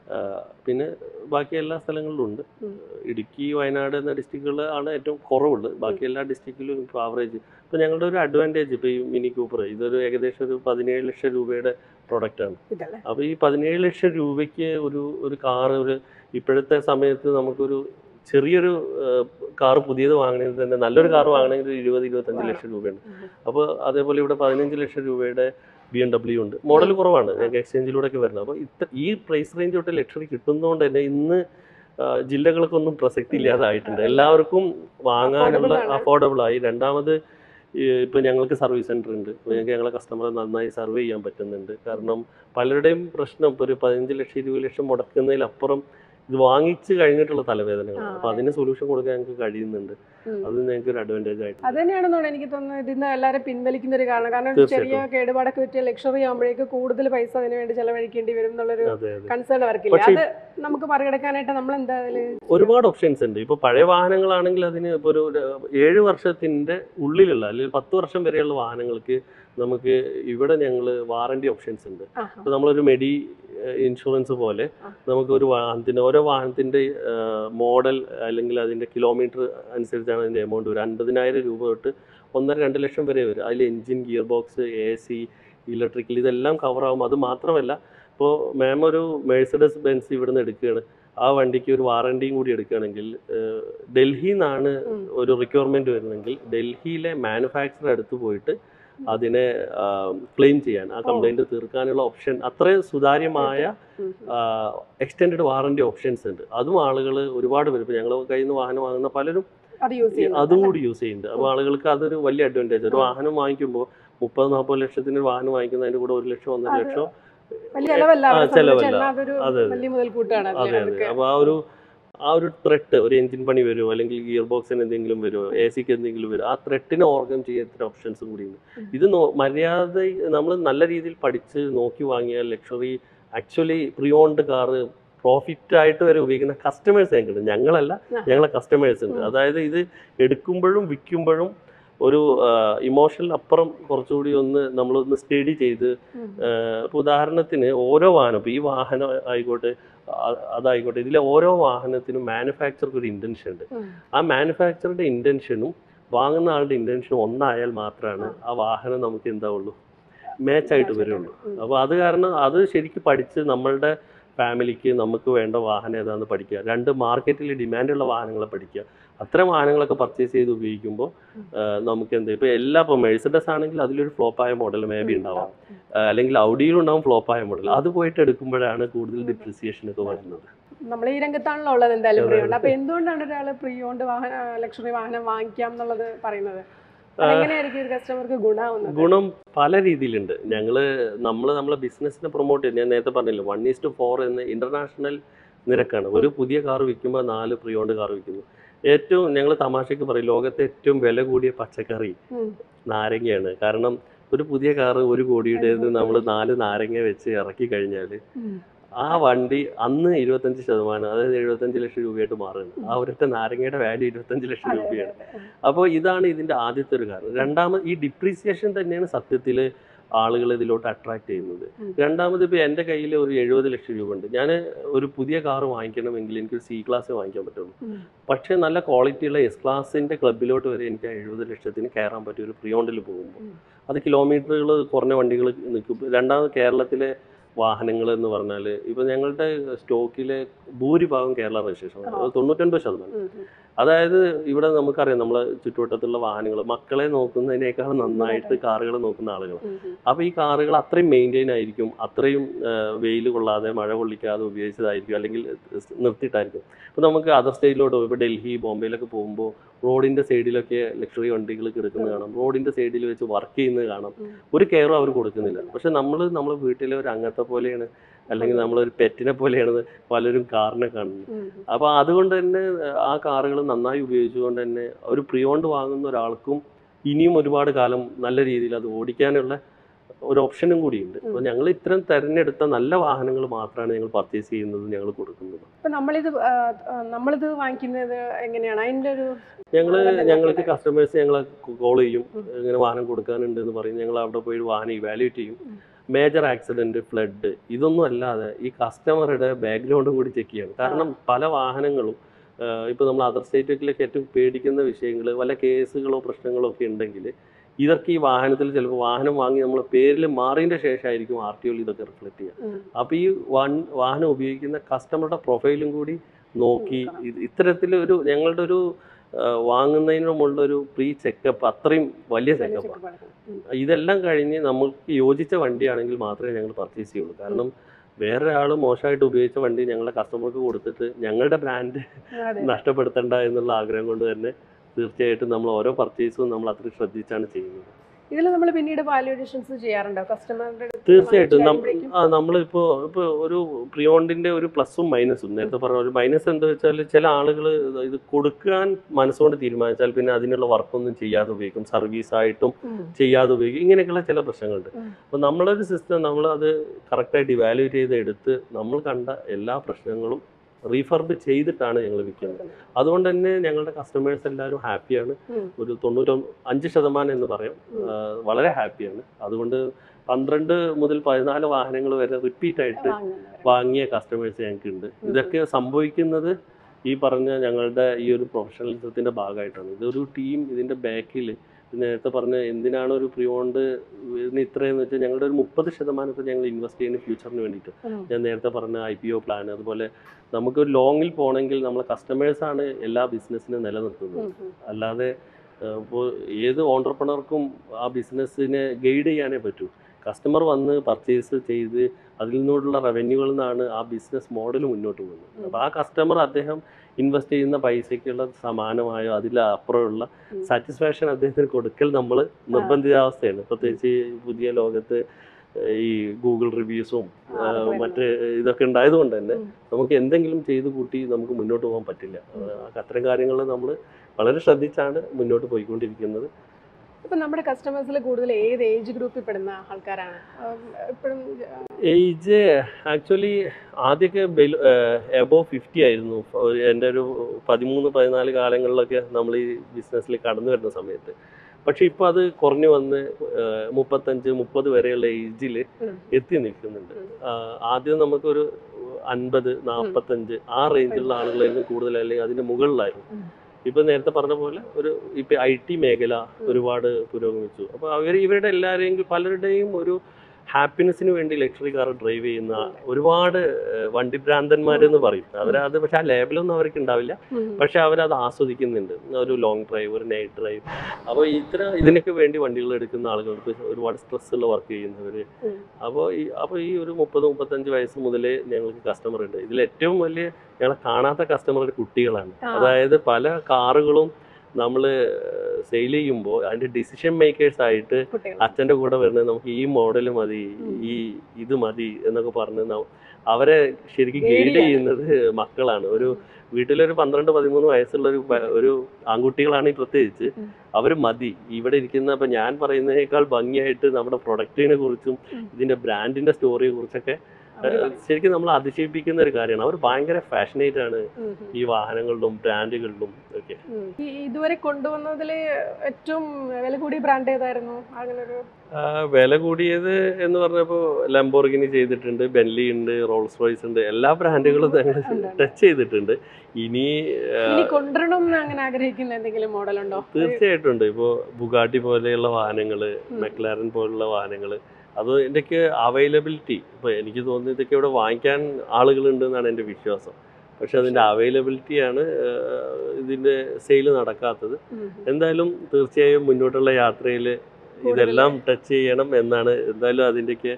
ആ, പിന്നെ ബാക്കി എല്ലാ സ്ഥലങ്ങളിലും ഉണ്ട് ഉം. ഇടുക്കി വയനാട് എന്ന ഡിസ്ട്രിക്റ്റുകൾ ആണ് ഏറ്റവും കുറവുള്ളത് ബാക്കി എല്ലാ ഡിസ്ട്രിക്റ്റിലും ഇപ്പോൾ ആവറേജ് ഇപ്പോൾ ഞങ്ങളുടെ ഒരു അഡ്വാൻറ്റേജ് ഇപ്പോൾ ഈ മിനി കൂപ്പർ ഇതൊരു ഏകദേശം ഒരു പതിനേഴ് ലക്ഷം രൂപയുടെ പ്രൊഡക്റ്റാണ് ഇതല്ലേ അപ്പോൾ ഈ പതിനേഴ് ലക്ഷം രൂപയ്ക്ക് ഒരു ഒരു കാറ് ഒരു ഇപ്പോഴത്തെ സമയത്ത് നമുക്കൊരു ചെറിയൊരു കാറ് പുതിയത് വാങ്ങണമെങ്കിൽ തന്നെ നല്ലൊരു കാറ് വാങ്ങണമെങ്കിൽ ഒരു ഇരുപത് ഇരുപത്തഞ്ച് ലക്ഷം രൂപയുണ്ട് അപ്പോൾ അതേപോലെ ഇവിടെ പതിനഞ്ച് ലക്ഷം രൂപയുടെ ബി എം ഡബ്ല്യു ഉണ്ട് മോഡൽ കുറവാണ് ഞങ്ങൾക്ക് എക്സ്ചേഞ്ചിലൂടെ ഒക്കെ വരുന്നത് അപ്പോൾ ഇത്ര ഈ പ്രൈസ് റേഞ്ച് തൊട്ട് ലക്ഷറി കിട്ടുന്നതുകൊണ്ട് തന്നെ ഇന്ന് ആ, ജില്ലകൾക്കൊന്നും പ്രസക്തി ഇല്ലാതായിട്ടുണ്ട് എല്ലാവർക്കും വാങ്ങാനുള്ള Affordable ആണ്. അഫോർഡബിൾ ആയി രണ്ടാമത് ഈ ഇപ്പൊ ഞങ്ങൾക്ക് സർവീസ് സെന്റർ ഉണ്ട് ഇപ്പൊ ഞങ്ങൾക്ക് ഞങ്ങളെ കസ്റ്റമറെ നന്നായി സർവ് ചെയ്യാൻ പറ്റുന്നുണ്ട് കാരണം പലരുടെയും പ്രശ്നം ഇപ്പോൾ ഒരു പതിനഞ്ച് ലക്ഷം ഇരുപത് ലക്ഷം മുടക്കുന്നതിലപ്പുറം ഇത് വാങ്ങിച്ച് കഴിഞ്ഞിട്ടുള്ള തലവേദനകൾ ആ, അപ്പൊ അതിന് സൊല്യൂഷൻ കൊടുക്കാൻ ഞങ്ങൾക്ക് കഴിയുന്നുണ്ട് ഉം. അത് ഞങ്ങൾക്ക് ഒരു അഡ്വാൻറ്റേജ് ആയിട്ട് അത് തന്നെയാണെന്നാണ് എനിക്ക് തോന്നുന്നത് ഇതിന്ന് എല്ലാവരും പിൻവലിക്കുന്ന ഒരു കാരണം കാരണം തീർച്ചയായിട്ടും. ചെറിയ കേടുപാടൊക്കെ പറ്റിയ ലക്ഷറി ആകുമ്പോഴേക്ക് കൂടുതൽ പൈസ അതിന് വേണ്ടി ചെലവഴിക്കേണ്ടി വരും എന്നുള്ളൊരു അതെ അതെ കൺസേൺ അവർക്കില്ല പക്ഷേ അത് നമുക്ക് മറികടക്കാനായിട്ട് നമ്മൾ എന്താ അതില് ഒരുപാട് ഓപ്ഷൻസ് ഉണ്ട് ഇപ്പോൾ പഴയ വാഹനങ്ങളാണെങ്കിൽ അതിന് ഇപ്പോൾ ഒരു ഒരു ഏഴ് വർഷത്തിൻ്റെ ഉള്ളിലുള്ള അല്ലെങ്കിൽ പത്ത് വർഷം വരെയുള്ള വാഹനങ്ങൾക്ക് നമുക്ക് ഇവിടെ ഞങ്ങൾ വാറണ്ടി ഓപ്ഷൻസ് ഉണ്ട് ആഹാ. ഇപ്പോൾ നമ്മളൊരു മെഡി ഇൻഷുറൻസ് പോലെ ആ. നമുക്ക് ഒരു വാഹനത്തിന് ഓരോ വാഹനത്തിൻ്റെ മോഡൽ അല്ലെങ്കിൽ അതിൻ്റെ കിലോമീറ്റർ അനുസരിച്ചാണ് അതിൻ്റെ എമൗണ്ട് വരും അൻപതിനായിരം രൂപ തൊട്ട് ഒന്നര രണ്ട് ലക്ഷം വരെ വരും അതിൽ engine gear box A C electrical ഇതെല്ലാം കവർ ആകും അത് മാത്രമല്ല ഇപ്പോൾ മാം ഒരു മേഴ്സഡസ് ബെൻസ് ഇവിടുന്ന് എടുക്കുകയാണ് ആ വണ്ടിക്ക് ഒരു വാറണ്ടിയും കൂടി എടുക്കുകയാണെങ്കിൽ ഏഹ്, ഡൽഹിയിൽ നിന്നാണ് ഉം. ഒരു റിക്വയർമെന്റ് വരുന്നെങ്കിൽ ഡൽഹിയിലെ മാനുഫാക്ചർ അടുത്ത് പോയിട്ട് അതിനെ ക്ലെയിം ചെയ്യാൻ ആ കംപ്ലൈന്റ് തീർക്കാനുള്ള ഓപ്ഷൻ അത്രയും സുതാര്യമായ ഉം. എക്സ്റ്റെൻഡ് വാറണ്ടി ഓപ്ഷൻസ് ഉണ്ട് അതും ആളുകൾ ഒരുപാട് പേര് ഇപ്പോൾ ഞങ്ങൾ കയ്യിൽ നിന്ന് വാഹനം വാങ്ങുന്ന പലരും അത് യൂസ് ചെയ്യും അതും കൂടി യൂസ് ചെയ്യുന്നുണ്ട് അപ്പോൾ ആളുകൾക്ക് അതൊരു വലിയ അഡ്വാൻറ്റേജ് ഒരു ഉം. വാഹനം വാങ്ങിക്കുമ്പോൾ മുപ്പത് നാൽപ്പത് ലക്ഷത്തിന് ഒരു വാഹനം വാങ്ങിക്കുന്നതിന്റെ കൂടെ ഒരു ലക്ഷം ഒന്നര അത് ലക്ഷം വലിയ ചെലവല്ല ആ, അവരെ സംബന്ധിച്ച് ചെലവല്ല. എന്നാൽ അതൊരു അതെ, അതെ. വലിയ മുതൽക്കൂട്ടാണ് അതില് അതെ അതെ അവർക്ക്. അപ്പോൾ ആ ഒരു ആ ഒരു ത്രെട്ട് ഒരു എഞ്ചിൻ പണി വരുമോ അല്ലെങ്കിൽ ഗിയർ ബോക്സിന് എന്തെങ്കിലും വരുമോ എ സിക്ക് എന്തെങ്കിലും വരുമോ ആ ത്രെട്ടിനെ ഓർഗം ചെയ്യാൻ ഇത്ര ഓപ്ഷൻസും കൂടി ഉണ്ട് ഉം. ഇത് നോ- മര്യാദ നമ്മൾ നല്ല രീതിയിൽ പഠിച്ച് നോക്കി വാങ്ങിയ luxury actually preowned car profit ആയിട്ട് വരെ ഉപയോഗിക്കുന്ന കസ്റ്റമേഴ്സ് ഞങ്ങൾക്ക് ഞങ്ങളല്ല ആ. ഞങ്ങളെ കസ്റ്റമേഴ്സ് ഉണ്ട് ഉം. അതായത് ഇത് എടുക്കുമ്പോഴും വിൽക്കുമ്പോഴും ഒരു ഇമോഷണൽ അപ്പുറം കുറച്ചുകൂടി ഒന്ന് നമ്മളൊന്ന് സ്റ്റഡി ചെയ്ത് ഉം. ഇപ്പോൾ ഉദാഹരണത്തിന് ഓരോ വാഹനം ഇപ്പോൾ ഈ വാഹനം ആയിക്കോട്ടെ അ- അതായിക്കോട്ടെ ഇതിലെ ഓരോ വാഹനത്തിനും മാനുഫാക്ചർക്ക് ഒരു ഇൻറ്റൻഷൻ ഉണ്ട് ഉം. ആ മാനുഫാക്ചറുടെ ഇൻറ്റൻഷനും വാങ്ങുന്ന ആളുടെ ഇൻറ്റൻഷനും ഒന്നായാൽ മാത്രമാണ് ആ വാഹനം നമുക്ക് എന്താവുള്ളൂ മാച്ചായിട്ട് വരുള്ളൂ ഉം. അപ്പോൾ അത് കാരണം അത് ശരിക്കും പഠിച്ച് നമ്മളുടെ ഫാമിലിക്ക് നമുക്ക് വേണ്ട വാഹനം ഏതാണെന്ന് പഠിക്കുക രണ്ട് മാർക്കറ്റിൽ ഡിമാൻഡുള്ള വാഹനങ്ങളെ പഠിക്കുക അത്തരം വാഹനങ്ങളൊക്കെ പർച്ചേസ് ചെയ്ത് ഉപയോഗിക്കുമ്പോൾ ഉം. നമുക്ക് എന്താ ഇപ്പോൾ എല്ലാ ഇപ്പോൾ മെഴ്സഡസ് ആണെങ്കിൽ അതിലൊരു ഫ്ലോപ്പായ മോഡൽ മേ ബി ഉം. ഉണ്ടാവാം ആ, അല്ലെങ്കിൽ ഔഡിയിലും ഉണ്ടാവും ഫ്ലോപ്പായ മോഡൽ അത് പോയിട്ട് എടുക്കുമ്പോഴാണ് കൂടുതൽ ഡിപ്രിസിയേഷൻ ഒക്കെ വരുന്നത് നമ്മൾ ഈ രംഗത്താണല്ലോ ഉള്ളത് എന്തായാലും അതെ, പ്രിയോണ്ട് അപ്പൊ എന്തുകൊണ്ടാണ് ഒരാൾ പ്രിയോണ്ട് വാഹന ലക്ഷറി വാഹനം വാങ്ങിക്കാം എന്നുള്ളത് പറയുന്നത് എങ്ങനെയായിരിക്കും ഒരു കസ്റ്റമർക്ക് ഗുണാവുന്നത് ഗുണം പല രീതിയിലുണ്ട് ഞങ്ങൾ നമ്മൾ നമ്മളെ ബിസിനസ്സിനെ പ്രൊമോട്ട് ചെയ്ത് ഞാൻ നേരത്തെ പറഞ്ഞില്ല വൺ ഈസ് ടു ഫോർ എന്ന ഇന്റർനാഷണൽ നിരക്കാണ് ഒരു പുതിയ കാർ വിൽക്കുമ്പോൾ നാല് പ്രിയോണ്ട് കാർ വിൽക്കുന്നു ഏറ്റവും ഞങ്ങൾ തമാശയ്ക്ക് പറയും ലോകത്തെ ഏറ്റവും വില കൂടിയ പച്ചക്കറി ഉം. നാരങ്ങയാണ് കാരണം ഒരു പുതിയ കാറ് ഒരു കോടിയുടേത് നമ്മൾ നാല് നാരങ്ങ വെച്ച് ഇറക്കി കഴിഞ്ഞാൽ ഉം. ആ വണ്ടി അന്ന് ഇരുപത്തഞ്ച് ശതമാനം അതായത് എഴുപത്തഞ്ച് ലക്ഷം രൂപയായിട്ട് മാറുകയാണ് ആ ഒരൊറ്റ നാരങ്ങയുടെ വാല്യൂ ഇരുപത്തഞ്ച് ലക്ഷം അതെ, അതെ, രൂപയാണ് അതെ. അപ്പോൾ ഇതാണ് ഇതിന്റെ ആദ്യത്തെ ഒരു കാരണം രണ്ടാമത് ഈ ഡിപ്രീസിയേഷൻ തന്നെയാണ് സത്യത്തിൽ ആളുകൾ ഇതിലോട്ട് അട്രാക്ട് ചെയ്യുന്നത് ഉം. രണ്ടാമത് ഇപ്പോൾ എൻ്റെ കയ്യിൽ ഒരു എഴുപത് ലക്ഷം രൂപ ഉണ്ട് ഞാൻ ഒരു പുതിയ കാർ വാങ്ങിക്കണമെങ്കിൽ എനിക്കൊരു സി ക്ലാസ് വാങ്ങിക്കാൻ പറ്റുള്ളൂ ഉം. പക്ഷേ നല്ല ക്വാളിറ്റിയുള്ള എസ് ക്ലാസിൻ്റെ ക്ലബിലോട്ട് വരെ എനിക്ക് ആ എഴുപത് ലക്ഷത്തിന് കയറാൻ പറ്റിയ ഒരു പ്രിയോണ്ടിൽ പോകുമ്പോൾ ഉം. അത് കിലോമീറ്ററുകൾ കുറഞ്ഞ വണ്ടികൾ നിൽക്കും രണ്ടാമത് കേരളത്തിലെ വാഹനങ്ങൾ എന്ന് പറഞ്ഞാൽ ഇപ്പോൾ ഞങ്ങളുടെ സ്റ്റോക്കിലെ ഭൂരിഭാഗം കേരള രജിസ്ട്രേഷൻ ആ. തൊണ്ണൂറ്റൊൻപത് ശതമാനം ഉം. ഉം. അതായത് ഇവിടെ നമുക്കറിയാം നമ്മളെ ചുറ്റുവട്ടത്തുള്ള വാഹനങ്ങൾ മക്കളെ നോക്കുന്നതിനേക്കാൾ നന്നായിട്ട് കാറുകൾ നോക്കുന്ന ആളുകൾ ഉം. ഉം. അപ്പോൾ ഈ കാറുകൾ അത്രയും മെയിൻറ്റെയിൻ ആയിരിക്കും അത്രയും വെയിൽ കൊള്ളാതെ മഴ കൊള്ളിക്കാതെ ഉപയോഗിച്ചതായിരിക്കും അല്ലെങ്കിൽ നിർത്തിയിട്ടായിരിക്കും ഇപ്പോൾ നമുക്ക് അതർ സ്റ്റേറ്റിലോട്ട് പോകും ഇപ്പോൾ ഡൽഹി ബോംബെയിലൊക്കെ പോകുമ്പോൾ റോഡിൻ്റെ സൈഡിലൊക്കെ ലക്ഷറി വണ്ടികൾ കിടക്കുന്നത് കാണാം റോഡിൻ്റെ സൈഡിൽ വെച്ച് വർക്ക് ചെയ്യുന്നത് കാണാം ഉം. ഒരു കെയറും അവർ കൊടുക്കുന്നില്ല പക്ഷെ നമ്മൾ നമ്മളെ വീട്ടിലെ ഒരു അംഗത്തെ പോലെയാണ് അല്ലെങ്കിൽ നമ്മളൊരു പെറ്റിനെ പോലെയാണ് പലരും കാറിനെ കാണുന്നത് ഉം. അപ്പോൾ അതുകൊണ്ട് തന്നെ ആ കാറുകൾ നന്നായി ഉപയോഗിച്ചുകൊണ്ട് തന്നെ ഒരു പ്രിയോണ്ട് വാങ്ങുന്ന ഒരാൾക്കും ഇനിയും ഒരുപാട് കാലം നല്ല രീതിയിൽ അത് ഓടിക്കാനുള്ള ഒരു ഓപ്ഷനും കൂടിയുണ്ട് അപ്പോൾ ഞങ്ങൾ ഇത്തരം തിരഞ്ഞെടുത്ത നല്ല വാഹനങ്ങൾ മാത്രമാണ് ഞങ്ങൾ പർച്ചേസ് ചെയ്യുന്നത് ഞങ്ങൾ കൊടുക്കുന്നത് ഇപ്പൊ നമ്മളിത് ആ, ആ, നമ്മളിത് വാങ്ങിക്കുന്നത് എങ്ങനെയാണ് അതിന്റെ ഒരു ഞങ്ങൾ അതല്ല ഞങ്ങൾക്ക് കസ്റ്റമേഴ്സ് ഞങ്ങളെ കോൾ ചെയ്യും ഉം. ഇങ്ങനെ വാഹനം കൊടുക്കാനുണ്ട് എന്ന് പറയും ഞങ്ങൾ അവിടെ പോയി വാഹനം ഇവാലുവേറ്റ് ചെയ്യും ഉം. മേജർ ആക്സിഡന്റ് ഫ്ലഡ് ഇതൊന്നും അല്ലാതെ ഈ കസ്റ്റമറുടെ ബാക്ക്ഗ്രൗണ്ടും കൂടി ചെക്ക് ചെയ്യണം കാരണം പല വാഹനങ്ങളും ഇപ്പോൾ നമ്മൾ അതർ സ്റ്റേറ്റുകളിലൊക്കെ ഏറ്റവും പേടിക്കുന്ന വിഷയങ്ങൾ വല്ല കേസുകളോ പ്രശ്നങ്ങളോ ഒക്കെ ഉണ്ടെങ്കിൽ ഇതൊക്കെ ഈ വാഹനത്തിൽ ചിലപ്പോൾ വാഹനം വാങ്ങി നമ്മൾ പേരിൽ മാറിയതിൻ്റെ ശേഷമായിരിക്കും ആർ ടി ഒയിൽ ഇതൊക്കെ റിഫ്ലക്ട് ചെയ്യുക ഉം. അപ്പോൾ ഈ വൺ വാഹനം ഉപയോഗിക്കുന്ന കസ്റ്റമറുടെ പ്രൊഫൈലും കൂടി നോക്കി ഇത് ഇത്തരത്തിലൊരു ഞങ്ങളുടെ ഒരു ആ, വാങ്ങുന്നതിന് മുകളിൽ ഒരു പ്രീ ചെക്കപ്പ് അത്രയും വലിയ ചെക്കപ്പാണ് ഉം. ഇതെല്ലാം കഴിഞ്ഞ് നമുക്ക് യോജിച്ച വണ്ടിയാണെങ്കിൽ മാത്രമേ ഞങ്ങൾ പർച്ചേസ് ചെയ്യുള്ളൂ കാരണം വേറെ ആൾ മോശമായിട്ട് ഉപയോഗിച്ച വണ്ടി ഞങ്ങളുടെ കസ്റ്റമർക്ക് കൊടുത്തിട്ട് ഞങ്ങളുടെ ബ്രാൻഡ് അതെ നഷ്ടപ്പെടുത്തണ്ട എന്നുള്ള ആഗ്രഹം കൊണ്ട് തന്നെ തീർച്ചയായിട്ടും നമ്മൾ ഓരോ പർച്ചേസും നമ്മൾ അത്രയും ശ്രദ്ധിച്ചാണ് ചെയ്യുന്നത് ഇതിൽ നമ്മൾ പിന്നീട് വാല്യൂഡേഷൻസ് ചെയ്യാറുണ്ടോ കസ്റ്റമറുടെ തീർച്ചയായിട്ടും നം- കഴിയുമ്പോഴേക്കും? ആ നമ്മളിപ്പോൾ ഇപ്പോൾ ഒരു പ്രിയോണ്ടിന്റെ ഒരു പ്ലസും മൈനസും നേരത്തെ പറഞ്ഞ ഒരു മൈനസ് എന്താ വെച്ചാൽ ചില ആളുകൾ ഇത് കൊടുക്കാൻ മനസ്സുകൊണ്ട് തീരുമാനിച്ചാൽ പിന്നെ അതിനുള്ള വർക്കൊന്നും ചെയ്യാതെ ഉപയോഗിക്കും സർവീസായിട്ടും ഉം. ചെയ്യാതെ ഉപയോഗിക്കും ഇങ്ങനെയൊക്കെയുള്ള ചില പ്രശ്നങ്ങളുണ്ട് ഉം. അപ്പോൾ നമ്മളൊരു സിസ്റ്റം നമ്മൾ അത് കറക്റ്റായിട്ട് ഇവാലുവേറ്റ് ചെയ്ത് എടുത്ത് നമ്മൾ കണ്ട എല്ലാ പ്രശ്നങ്ങളും റീഫർബ് ചെയ്തിട്ടാണ് ഞങ്ങൾ വിൽക്കുന്നത് അതുകൊണ്ട് തന്നെ ഞങ്ങളുടെ കസ്റ്റമേഴ്സ് എല്ലാവരും ഹാപ്പിയാണ് ഉം. ഒരു തൊണ്ണൂറ്റൊ അഞ്ച് ശതമാനം എന്ന് പറയാം ഉം. ആ, വളരെ ഹാപ്പിയാണ് അതുകൊണ്ട് പന്ത്രണ്ട് മുതൽ പതിനാല് വാഹനങ്ങൾ വരെ റിപ്പീറ്റ് ആയിട്ട് വാങ്ങുന്നവര്. വാങ്ങിയ കസ്റ്റമേഴ്സ് ഞങ്ങൾക്കുണ്ട് ഇതൊക്കെ സംഭവിക്കുന്നത് ഈ പറഞ്ഞ ഞങ്ങളുടെ ഈ ഒരു പ്രൊഫഷണലിസത്തിന്റെ ഭാഗമായിട്ടാണ് ഇതൊരു ടീം ഇതിന്റെ ബാക്കിൽ നേരത്തെ പറഞ്ഞ എന്തിനാണ് ഒരു പ്രിയോണ്ട് ഇതിന് ഇത്രയെന്ന് വെച്ചാൽ ഞങ്ങളുടെ ഒരു മുപ്പത് ശതമാനം ഇപ്പം ഞങ്ങൾ ഇൻവെസ്റ്റ് ചെയ്യുന്ന ഫ്യൂച്ചറിന് വേണ്ടിയിട്ട് ഉം. ഞാൻ നേരത്തെ പറഞ്ഞ ഐ പി ഒ പ്ലാൻ അതുപോലെ നമുക്ക് ലോങ്ങിൽ പോകണമെങ്കിൽ നമ്മളെ കസ്റ്റമേഴ്സാണ് എല്ലാ ബിസിനസ്സിനും നിലനിർത്തുന്നത് ഉം. ഉം. അല്ലാതെ ഇപ്പോൾ ഏത് ഓണ്ടർപ്രണർക്കും ആ ബിസിനസ്സിനെ ഗൈഡ് ചെയ്യാനേ പറ്റൂ കസ്റ്റമർ വന്ന് പർച്ചേസ് ചെയ്ത് അതിൽ നിന്നുള്ള റവന്യൂകളിൽ നിന്നാണ് ആ ബിസിനസ് മോഡൽ മുന്നോട്ട് പോകുന്നത് അപ്പോൾ ആ കസ്റ്റമർ അദ്ദേഹം ഇൻവെസ്റ്റ് ചെയ്യുന്ന പൈസയ്ക്കുള്ള സമാനമായോ അതിലപ്പുറമുള്ള ഉം. സാറ്റിസ്ഫാക്ഷൻ അദ്ദേഹത്തിന് കൊടുക്കൽ നമ്മൾ നിർബന്ധിതാവസ്ഥയാണ് പ്രത്യേകിച്ച് ഈ പുതിയ ലോകത്ത് ഈ ഗൂഗിൾ റിവ്യൂസും ആ, അതൊക്കെ മറ്റ് ഇതൊക്കെ ഉണ്ടായതുകൊണ്ട് തന്നെ ഉം. നമുക്ക് എന്തെങ്കിലും ചെയ്ത് കൂട്ടി നമുക്ക് മുന്നോട്ട് പോകാൻ പറ്റില്ല ആ അത്തരം കാര്യങ്ങൾ നമ്മൾ വളരെ ശ്രദ്ധിച്ചാണ് മുന്നോട്ട് പോയിക്കൊണ്ടിരിക്കുന്നത് ഇപ്പൊ നമ്മുടെ കസ്റ്റമേഴ്സിൽ കൂടുതൽ ഏത് ഏജ് ഗ്രൂപ്പിൽ പെടുന്ന ആൾക്കാരാണ് എപ്പോഴും ഏജ് ആക്ച്വലി ആദ്യമൊക്കെ എബോ ഫിഫ്റ്റി ആയിരുന്നു ഒരു എൻ്റെ ഒരു പതിമൂന്ന് പതിനാല് കാലങ്ങളിലൊക്കെ നമ്മൾ ഈ ബിസിനസ്സിൽ കടന്നു വരുന്ന സമയത്ത് പക്ഷെ ഇപ്പോൾ അത് കുറഞ്ഞു വന്ന് ഏഹ്, മുപ്പത്തഞ്ച് മുപ്പത് വരെയുള്ള ഏജിൽ ഉം. എത്തി നിൽക്കുന്നുണ്ട് ഉം. ആ, ആദ്യം നമുക്കൊരു അൻപത് നാൽപ്പത്തഞ്ച് ആ റേഞ്ചിലുള്ള ആളുകളായിരുന്നു കൂടുതൽ അല്ലെങ്കിൽ അതിൻ്റെ മുകളിലായിരുന്നു ഉം. ഇപ്പൊ നേരത്തെ പറഞ്ഞ പോലെ ഒരു ഇപ്പൊ ഐ ടി മേഖല ഒരുപാട് പുരോഗമിച്ചു അപ്പൊ അവർ ഇവരുടെ എല്ലാവരെയും പലരുടെയും ഒരു ഹാപ്പിനെസ്സിന് വേണ്ടി ലക്ഷറി കാർ ഡ്രൈവ് ചെയ്യുന്ന ഒരുപാട് ഏഹ്, വണ്ടി ഭ്രാന്തന്മാരെന്ന് പറയും അവരത് പക്ഷെ ആ ലേബലൊന്നും അവർക്ക് ഉണ്ടാവില്ല പക്ഷെ അവരത് ആസ്വദിക്കുന്നുണ്ട് ഒരു ലോങ് ഡ്രൈവ് ഒരു നൈറ്റ് ഡ്രൈവ് അപ്പോൾ ഇത്ര ഇതിനൊക്കെ വേണ്ടി വണ്ടികൾ എടുക്കുന്ന ആളുകൾക്ക് ഒരുപാട് സ്ട്രെസ് ഉള്ള വർക്ക് ചെയ്യുന്നവർ ഉം. അപ്പോൾ ഈ അപ്പോൾ ഈ ഒരു മുപ്പത് മുപ്പത്തഞ്ച് വയസ്സ് മുതലേ ഞങ്ങൾക്ക് കസ്റ്റമർ ഉണ്ട് ഇതിൽ ഏറ്റവും വലിയ ഞങ്ങളെ കാണാത്ത കസ്റ്റമർ കുട്ടികളാണ് ആ. അതായത് പല കാറുകളും നമ്മൾ സെയിൽ ചെയ്യുമ്പോൾ അതിൻ്റെ ഡിസിഷൻ മേക്കേഴ്സ് ആയിട്ട് കുട്ടികൾ അച്ഛൻ്റെ കൂടെ വരുന്നത് നമുക്ക് ഈ മോഡൽ മതി ഉം. ഈ ഇത് മതി എന്നൊക്കെ പറഞ്ഞ് ന- അവരെ ശരിക്കും Guide ഗൈഡ് ചെയ്യാൻ. ചെയ്യുന്നത് മക്കളാണ് ഒരു വീട്ടിലൊരു പന്ത്രണ്ട് പതിമൂന്ന് വയസ്സുള്ള ഒരു പ- ഒരു ആൺകുട്ടികളാണെങ്കിൽ പ്രത്യേകിച്ച് ഉം. അവർ മതി ഇവിടെ ഇരിക്കുന്ന ഇപ്പം ഞാൻ പറയുന്നതിനേക്കാൾ ഭംഗിയായിട്ട് നമ്മുടെ പ്രൊഡക്റ്റിനെ കുറിച്ചും ഉം. ഇതിന്റെ ബ്രാൻഡിന്റെ സ്റ്റോറിയെ കുറിച്ചൊക്കെ അവര് ഏഹ്, ശരിക്കും നമ്മൾ അതിശയിപ്പിക്കുന്ന ഒരു കാര്യമാണ് അവർ ഭയങ്കര ഫാഷനേറ്റ് ആണ് ഉം, ഉം. ഈ വാഹനങ്ങളിലും ബ്രാൻഡുകളിലും ഒക്കെ ഉം. ഈ ഇതുവരെ കൊണ്ടുവന്നതിൽ ഏറ്റവും വില കൂടിയ ബ്രാൻഡ് ഏതായിരുന്നു അങ്ങനെ ഒരു ആ, വില കൂടിയത് എന്ന് പറഞ്ഞപ്പോൾ ലംബോർഗിനി ചെയ്തിട്ടുണ്ട് ബെൻലി ഉണ്ട് റോൾസ് റോയ്സ് ഉണ്ട് എല്ലാ ബ്രാൻഡുകളും ഞങ്ങൾ ഉണ്ട്. ടച്ച് ചെയ്തിട്ടുണ്ട് ഇനി ആ, ഇനി കൊണ്ടുവരണം എന്ന് അങ്ങനെ ആഗ്രഹിക്കുന്ന എന്തെങ്കിലും മോഡൽ ഉണ്ടോ തീർച്ചയായിട്ടും ഉണ്ട് ഇപ്പോൾ ബുഗാട്ടി പോലെയുള്ള വാഹനങ്ങൾ ഉം. മെക്ലാരൻ പോലുള്ള വാഹനങ്ങൾ അത് ഇതിൻ്റെയൊക്കെ അവൈലബിലിറ്റി ഇപ്പോൾ എനിക്ക് തോന്നുന്നു ഇതൊക്കെ ഇവിടെ വാങ്ങിക്കാൻ ആളുകളുണ്ട് എന്നാണ് എൻ്റെ വിശ്വാസം പക്ഷെ അതിൻ്റെ അവൈലബിലിറ്റിയാണ് ഇതിൻ്റെ സെയിൽ നടക്കാത്തത് ഉം. എന്തായാലും തീർച്ചയായും മുന്നോട്ടുള്ള യാത്രയിൽ ഇതെല്ലാം ടച്ച് ചെയ്യണം എന്നാണ് എന്തായാലും അതിൻ്റെയൊക്കെ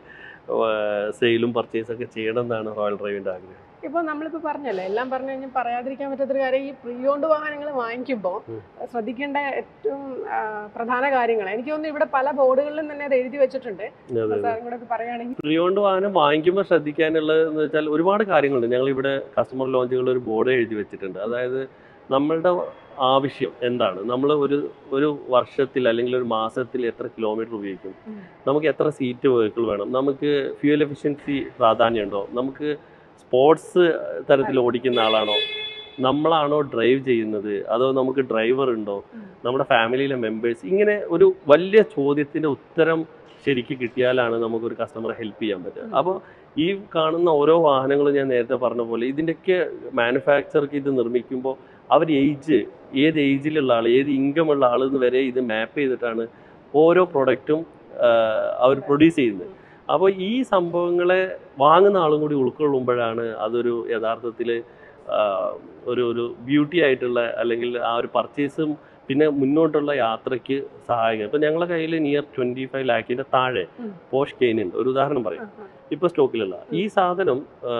സെയിലും പർച്ചേസൊക്കെ ചെയ്യണം എന്നാണ് റോയൽ ഡ്രൈവിൻ്റെ ആഗ്രഹം ഇപ്പൊ നമ്മളിപ്പോ പറഞ്ഞല്ലോ എല്ലാം പറഞ്ഞു കഴിഞ്ഞാൽ പറയാതിരിക്കാൻ പറ്റാത്തൊരു കാര്യം ഈ പ്രീയോണ്ട് വാഹനങ്ങൾ വാങ്ങിക്കുമ്പോൾ ഉം. ശ്രദ്ധിക്കേണ്ട ഏറ്റവും ആ, പ്രധാന കാര്യങ്ങൾ എനിക്ക് തോന്നുന്നു ഇവിടെ പല ബോർഡുകളിലും തന്നെ അത് എഴുതി വെച്ചിട്ടുണ്ട് അതെ സാറും കൂടെ ഒക്കെ പറയുകയാണെങ്കിൽ പ്രിയോണ്ട് വാഹനം വാങ്ങിക്കുമ്പോൾ ശ്രദ്ധിക്കാനുള്ളത് എന്ന് വെച്ചാൽ ഒരുപാട് കാര്യങ്ങളുണ്ട് ഞങ്ങൾ ഇവിടെ കസ്റ്റമർ ലോഞ്ചുകളിൽ ഒരു ബോർഡ് എഴുതി വെച്ചിട്ടുണ്ട് അതായത് നമ്മളുടെ ആവശ്യം എന്താണ് നമ്മൾ ഒരു ഒരു വർഷത്തിൽ അല്ലെങ്കിൽ ഒരു മാസത്തിൽ എത്ര കിലോമീറ്റർ ഉപയോഗിക്കും ഉം. നമുക്ക് എത്ര സീറ്റ് വെഹിക്കിൾ വേണം നമുക്ക് ഫ്യൂൽ എഫിഷ്യൻസി പ്രാധാന്യമുണ്ടോ നമുക്ക് സ്പോർട്സ് തരത്തിൽ ഓടിക്കുന്ന ആളാണോ നമ്മളാണോ ഡ്രൈവ് ചെയ്യുന്നത് അതോ നമുക്ക് ഡ്രൈവർ ഉണ്ടോ ഉം. നമ്മുടെ ഫാമിലിയിലെ മെമ്പേഴ്സ് ഇങ്ങനെ ഒരു വലിയ ചോദ്യത്തിന്റെ ഉത്തരം ശരിക്ക് കിട്ടിയാലാണ് നമുക്കൊരു കസ്റ്റമറെ ഹെൽപ്പ് ചെയ്യാൻ പറ്റുക അപ്പോൾ ഈ കാണുന്ന ഓരോ വാഹനങ്ങളും ഞാൻ നേരത്തെ പറഞ്ഞ പോലെ ഇതിൻ്റെയൊക്കെ മാനുഫാക്ചർക്ക് ഇത് നിർമ്മിക്കുമ്പോൾ അവർ ഏജ് ഏത് ഏജിലുള്ള ആൾ ഏത് ഇൻകം ഉള്ള ആളെന്ന് വരെ ഇത് മാപ്പ് ചെയ്തിട്ടാണ് ഓരോ പ്രൊഡക്റ്റും അവർ പ്രൊഡ്യൂസ് ചെയ്യുന്നത് അപ്പോൾ ഈ സംഭവങ്ങളെ വാങ്ങുന്ന ആളും കൂടി ഉൾക്കൊള്ളുമ്പോഴാണ് അതൊരു യഥാർത്ഥത്തിൽ ഒരു ഒരു ബ്യൂട്ടി ആയിട്ടുള്ള അല്ലെങ്കിൽ ആ ഒരു പർച്ചേസും പിന്നെ മുന്നോട്ടുള്ള യാത്രയ്ക്ക് സഹായിക്കും ഇപ്പം ഞങ്ങളുടെ കയ്യിൽ നിയർ ട്വൻറ്റി ഫൈവ് ലാക്കിൻ്റെ താഴെ ഉം. പോഷ് കെയിൻ ഉണ്ട് ഒരു ഉദാഹരണം പറയും ഇപ്പോൾ സ്റ്റോക്കിലുള്ള ഈ സാധനം ആ,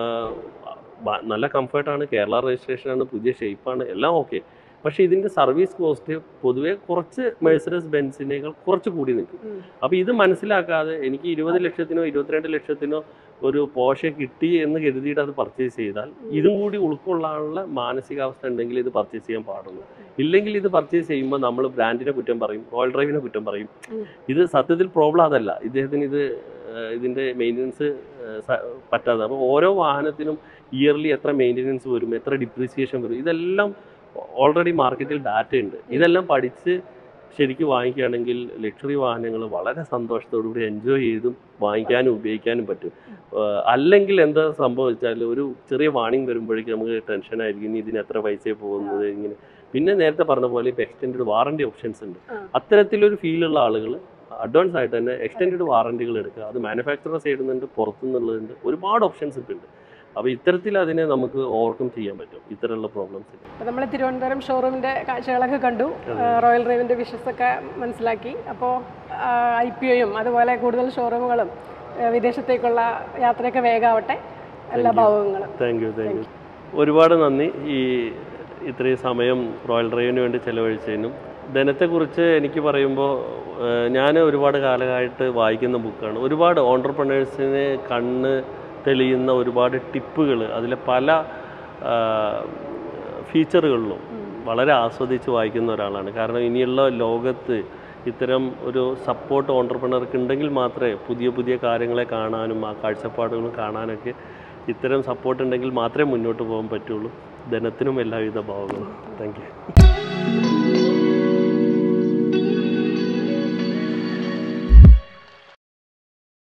വ- നല്ല കംഫർട്ടാണ് കേരള രജിസ്ട്രേഷനാണ് പുതിയ ഷേപ്പാണ് എല്ലാം ഓക്കെ പക്ഷേ ഇതിൻ്റെ സർവീസ് കോസ്റ്റ് പൊതുവെ കുറച്ച് മെഴ്സറസ് ബെൻസിനേക്കാൾ കുറച്ച് കൂടി നിൽക്കും ഉം. അപ്പോൾ ഇത് മനസ്സിലാക്കാതെ എനിക്ക് ഇരുപത് ലക്ഷത്തിനോ ഇരുപത്തിരണ്ട് ലക്ഷത്തിനോ ഒരു പോഷ കിട്ടി എന്ന് കരുതിയിട്ട് അത് പർച്ചേസ് ചെയ്താൽ ഇതും കൂടി ഉൾക്കൊള്ളാനുള്ള മാനസികാവസ്ഥ ഉണ്ടെങ്കിൽ ഇത് പർച്ചേസ് ചെയ്യാൻ പാടുള്ളൂ ഇല്ലെങ്കിൽ ഇത് പർച്ചേസ് ചെയ്യുമ്പോൾ നമ്മൾ ബ്രാൻഡിനെ കുറ്റം പറയും റോയൽ ഡ്രൈവിനെ കുറ്റം പറയും ഉം. ഇത് സത്യത്തിൽ പ്രോബ്ലം അതല്ല ഇദ്ദേഹത്തിന് ഇത് ഏഹ്, ഇതിൻ്റെ മെയിൻ്റനൻസ് പറ്റാതെ അപ്പോൾ ഓരോ വാഹനത്തിനും ഇയർലി എത്ര മെയിൻ്റനൻസ് വരും എത്ര ഡിപ്രീസിയേഷൻ വരും ഇതെല്ലാം ഓൾറെഡി മാർക്കറ്റിൽ ഡാറ്റ ഉണ്ട് ഇതെല്ലാം പഠിച്ച് ശരിക്കും വാങ്ങിക്കുകയാണെങ്കിൽ ലക്ഷറി വാഹനങ്ങൾ വളരെ സന്തോഷത്തോടു കൂടി എൻജോയ് ചെയ്തും വാങ്ങിക്കാനും ഉപയോഗിക്കാനും പറ്റും ഏഹ് അല്ലെങ്കിൽ എന്താ സംഭവിച്ചാൽ ഒരു ചെറിയ വാണിംഗ് വരുമ്പോഴേക്കും നമുക്ക് ടെൻഷനായിരിക്കും ഇനി ഇതിന് എത്ര പൈസ പോകുന്നത് ഇങ്ങനെ പിന്നെ നേരത്തെ പറഞ്ഞ പോലെ ഇപ്പോൾ എക്സ്റ്റെൻഡ് വാറണ്ടി ഓപ്ഷൻസ് ഉണ്ട് ആ. അത്തരത്തിലൊരു ഫീലുള്ള ആളുകൾ അഡ്വാൻസ് ആയിട്ട് തന്നെ എക്സ്റ്റെൻഡ് വാറണ്ടികൾ എടുക്കുക അത് മാനുഫാക്ചറർ സൈഡിൽ നിന്നുണ്ട് പുറത്തുനിന്നുള്ളതുണ്ട് ഒരുപാട് ഓപ്ഷൻസ് ഇപ്പോൾ ഉണ്ട് അപ്പോൾ ഇത്തരത്തിൽ അതിനെ നമുക്ക് ഓവർകം ചെയ്യാൻ പറ്റും ഇത്തരമുള്ള പ്രോബ്ലംസ് അപ്പോൾ നമ്മൾ തിരുവനന്തപുരം ഷോറൂമിൻ്റെ കാഴ്ചകളൊക്കെ കണ്ടു അതെ. ആ, റോയൽ ഡ്രൈവിൻ്റെ വിഷസൊക്കെ മനസ്സിലാക്കി അപ്പോൾ ഐ പി ഒയും അതുപോലെ കൂടുതൽ ഷോറൂമുകളും ആ, വിദേശത്തേക്കുള്ള യാത്രയൊക്കെ വേഗമാവട്ടെ എല്ലാ Thank you. ഭാവങ്ങളും താങ്ക് യു താങ്ക് യു ഒരുപാട് നന്ദി ഈ ഇത്രയും സമയം റോയൽ ഡ്രൈവിന് വേണ്ടി ചെലവഴിച്ചതിനും ധനത്തെക്കുറിച്ച് എനിക്ക് പറയുമ്പോൾ ഞാൻ ഒരുപാട് കാലമായിട്ട് വായിക്കുന്ന ബുക്കാണ് ഒരുപാട് ഓണ്ടർപ്രണേഴ്സിന് കണ്ണ് തെളിയുന്ന ഒരുപാട് ടിപ്പുകൾ അതിലെ പല ഫീച്ചറുകളിലും വളരെ ആസ്വദിച്ച് വായിക്കുന്ന ഒരാളാണ് കാരണം ഇനിയുള്ള ലോകത്ത് ഇത്തരം ഒരു സപ്പോർട്ട് ഓണ്ടർപ്രണർക്ക് ഉണ്ടെങ്കിൽ മാത്രമേ പുതിയ പുതിയ കാര്യങ്ങളെ കാണാനും ആ കാഴ്ചപ്പാടുകളും കാണാനൊക്കെ ഇത്തരം സപ്പോർട്ട് ഉണ്ടെങ്കിൽ മാത്രമേ മുന്നോട്ട് പോകാൻ പറ്റുള്ളൂ ധനത്തിനും എല്ലാവിധ ഭാവങ്ങളും താങ്ക് യു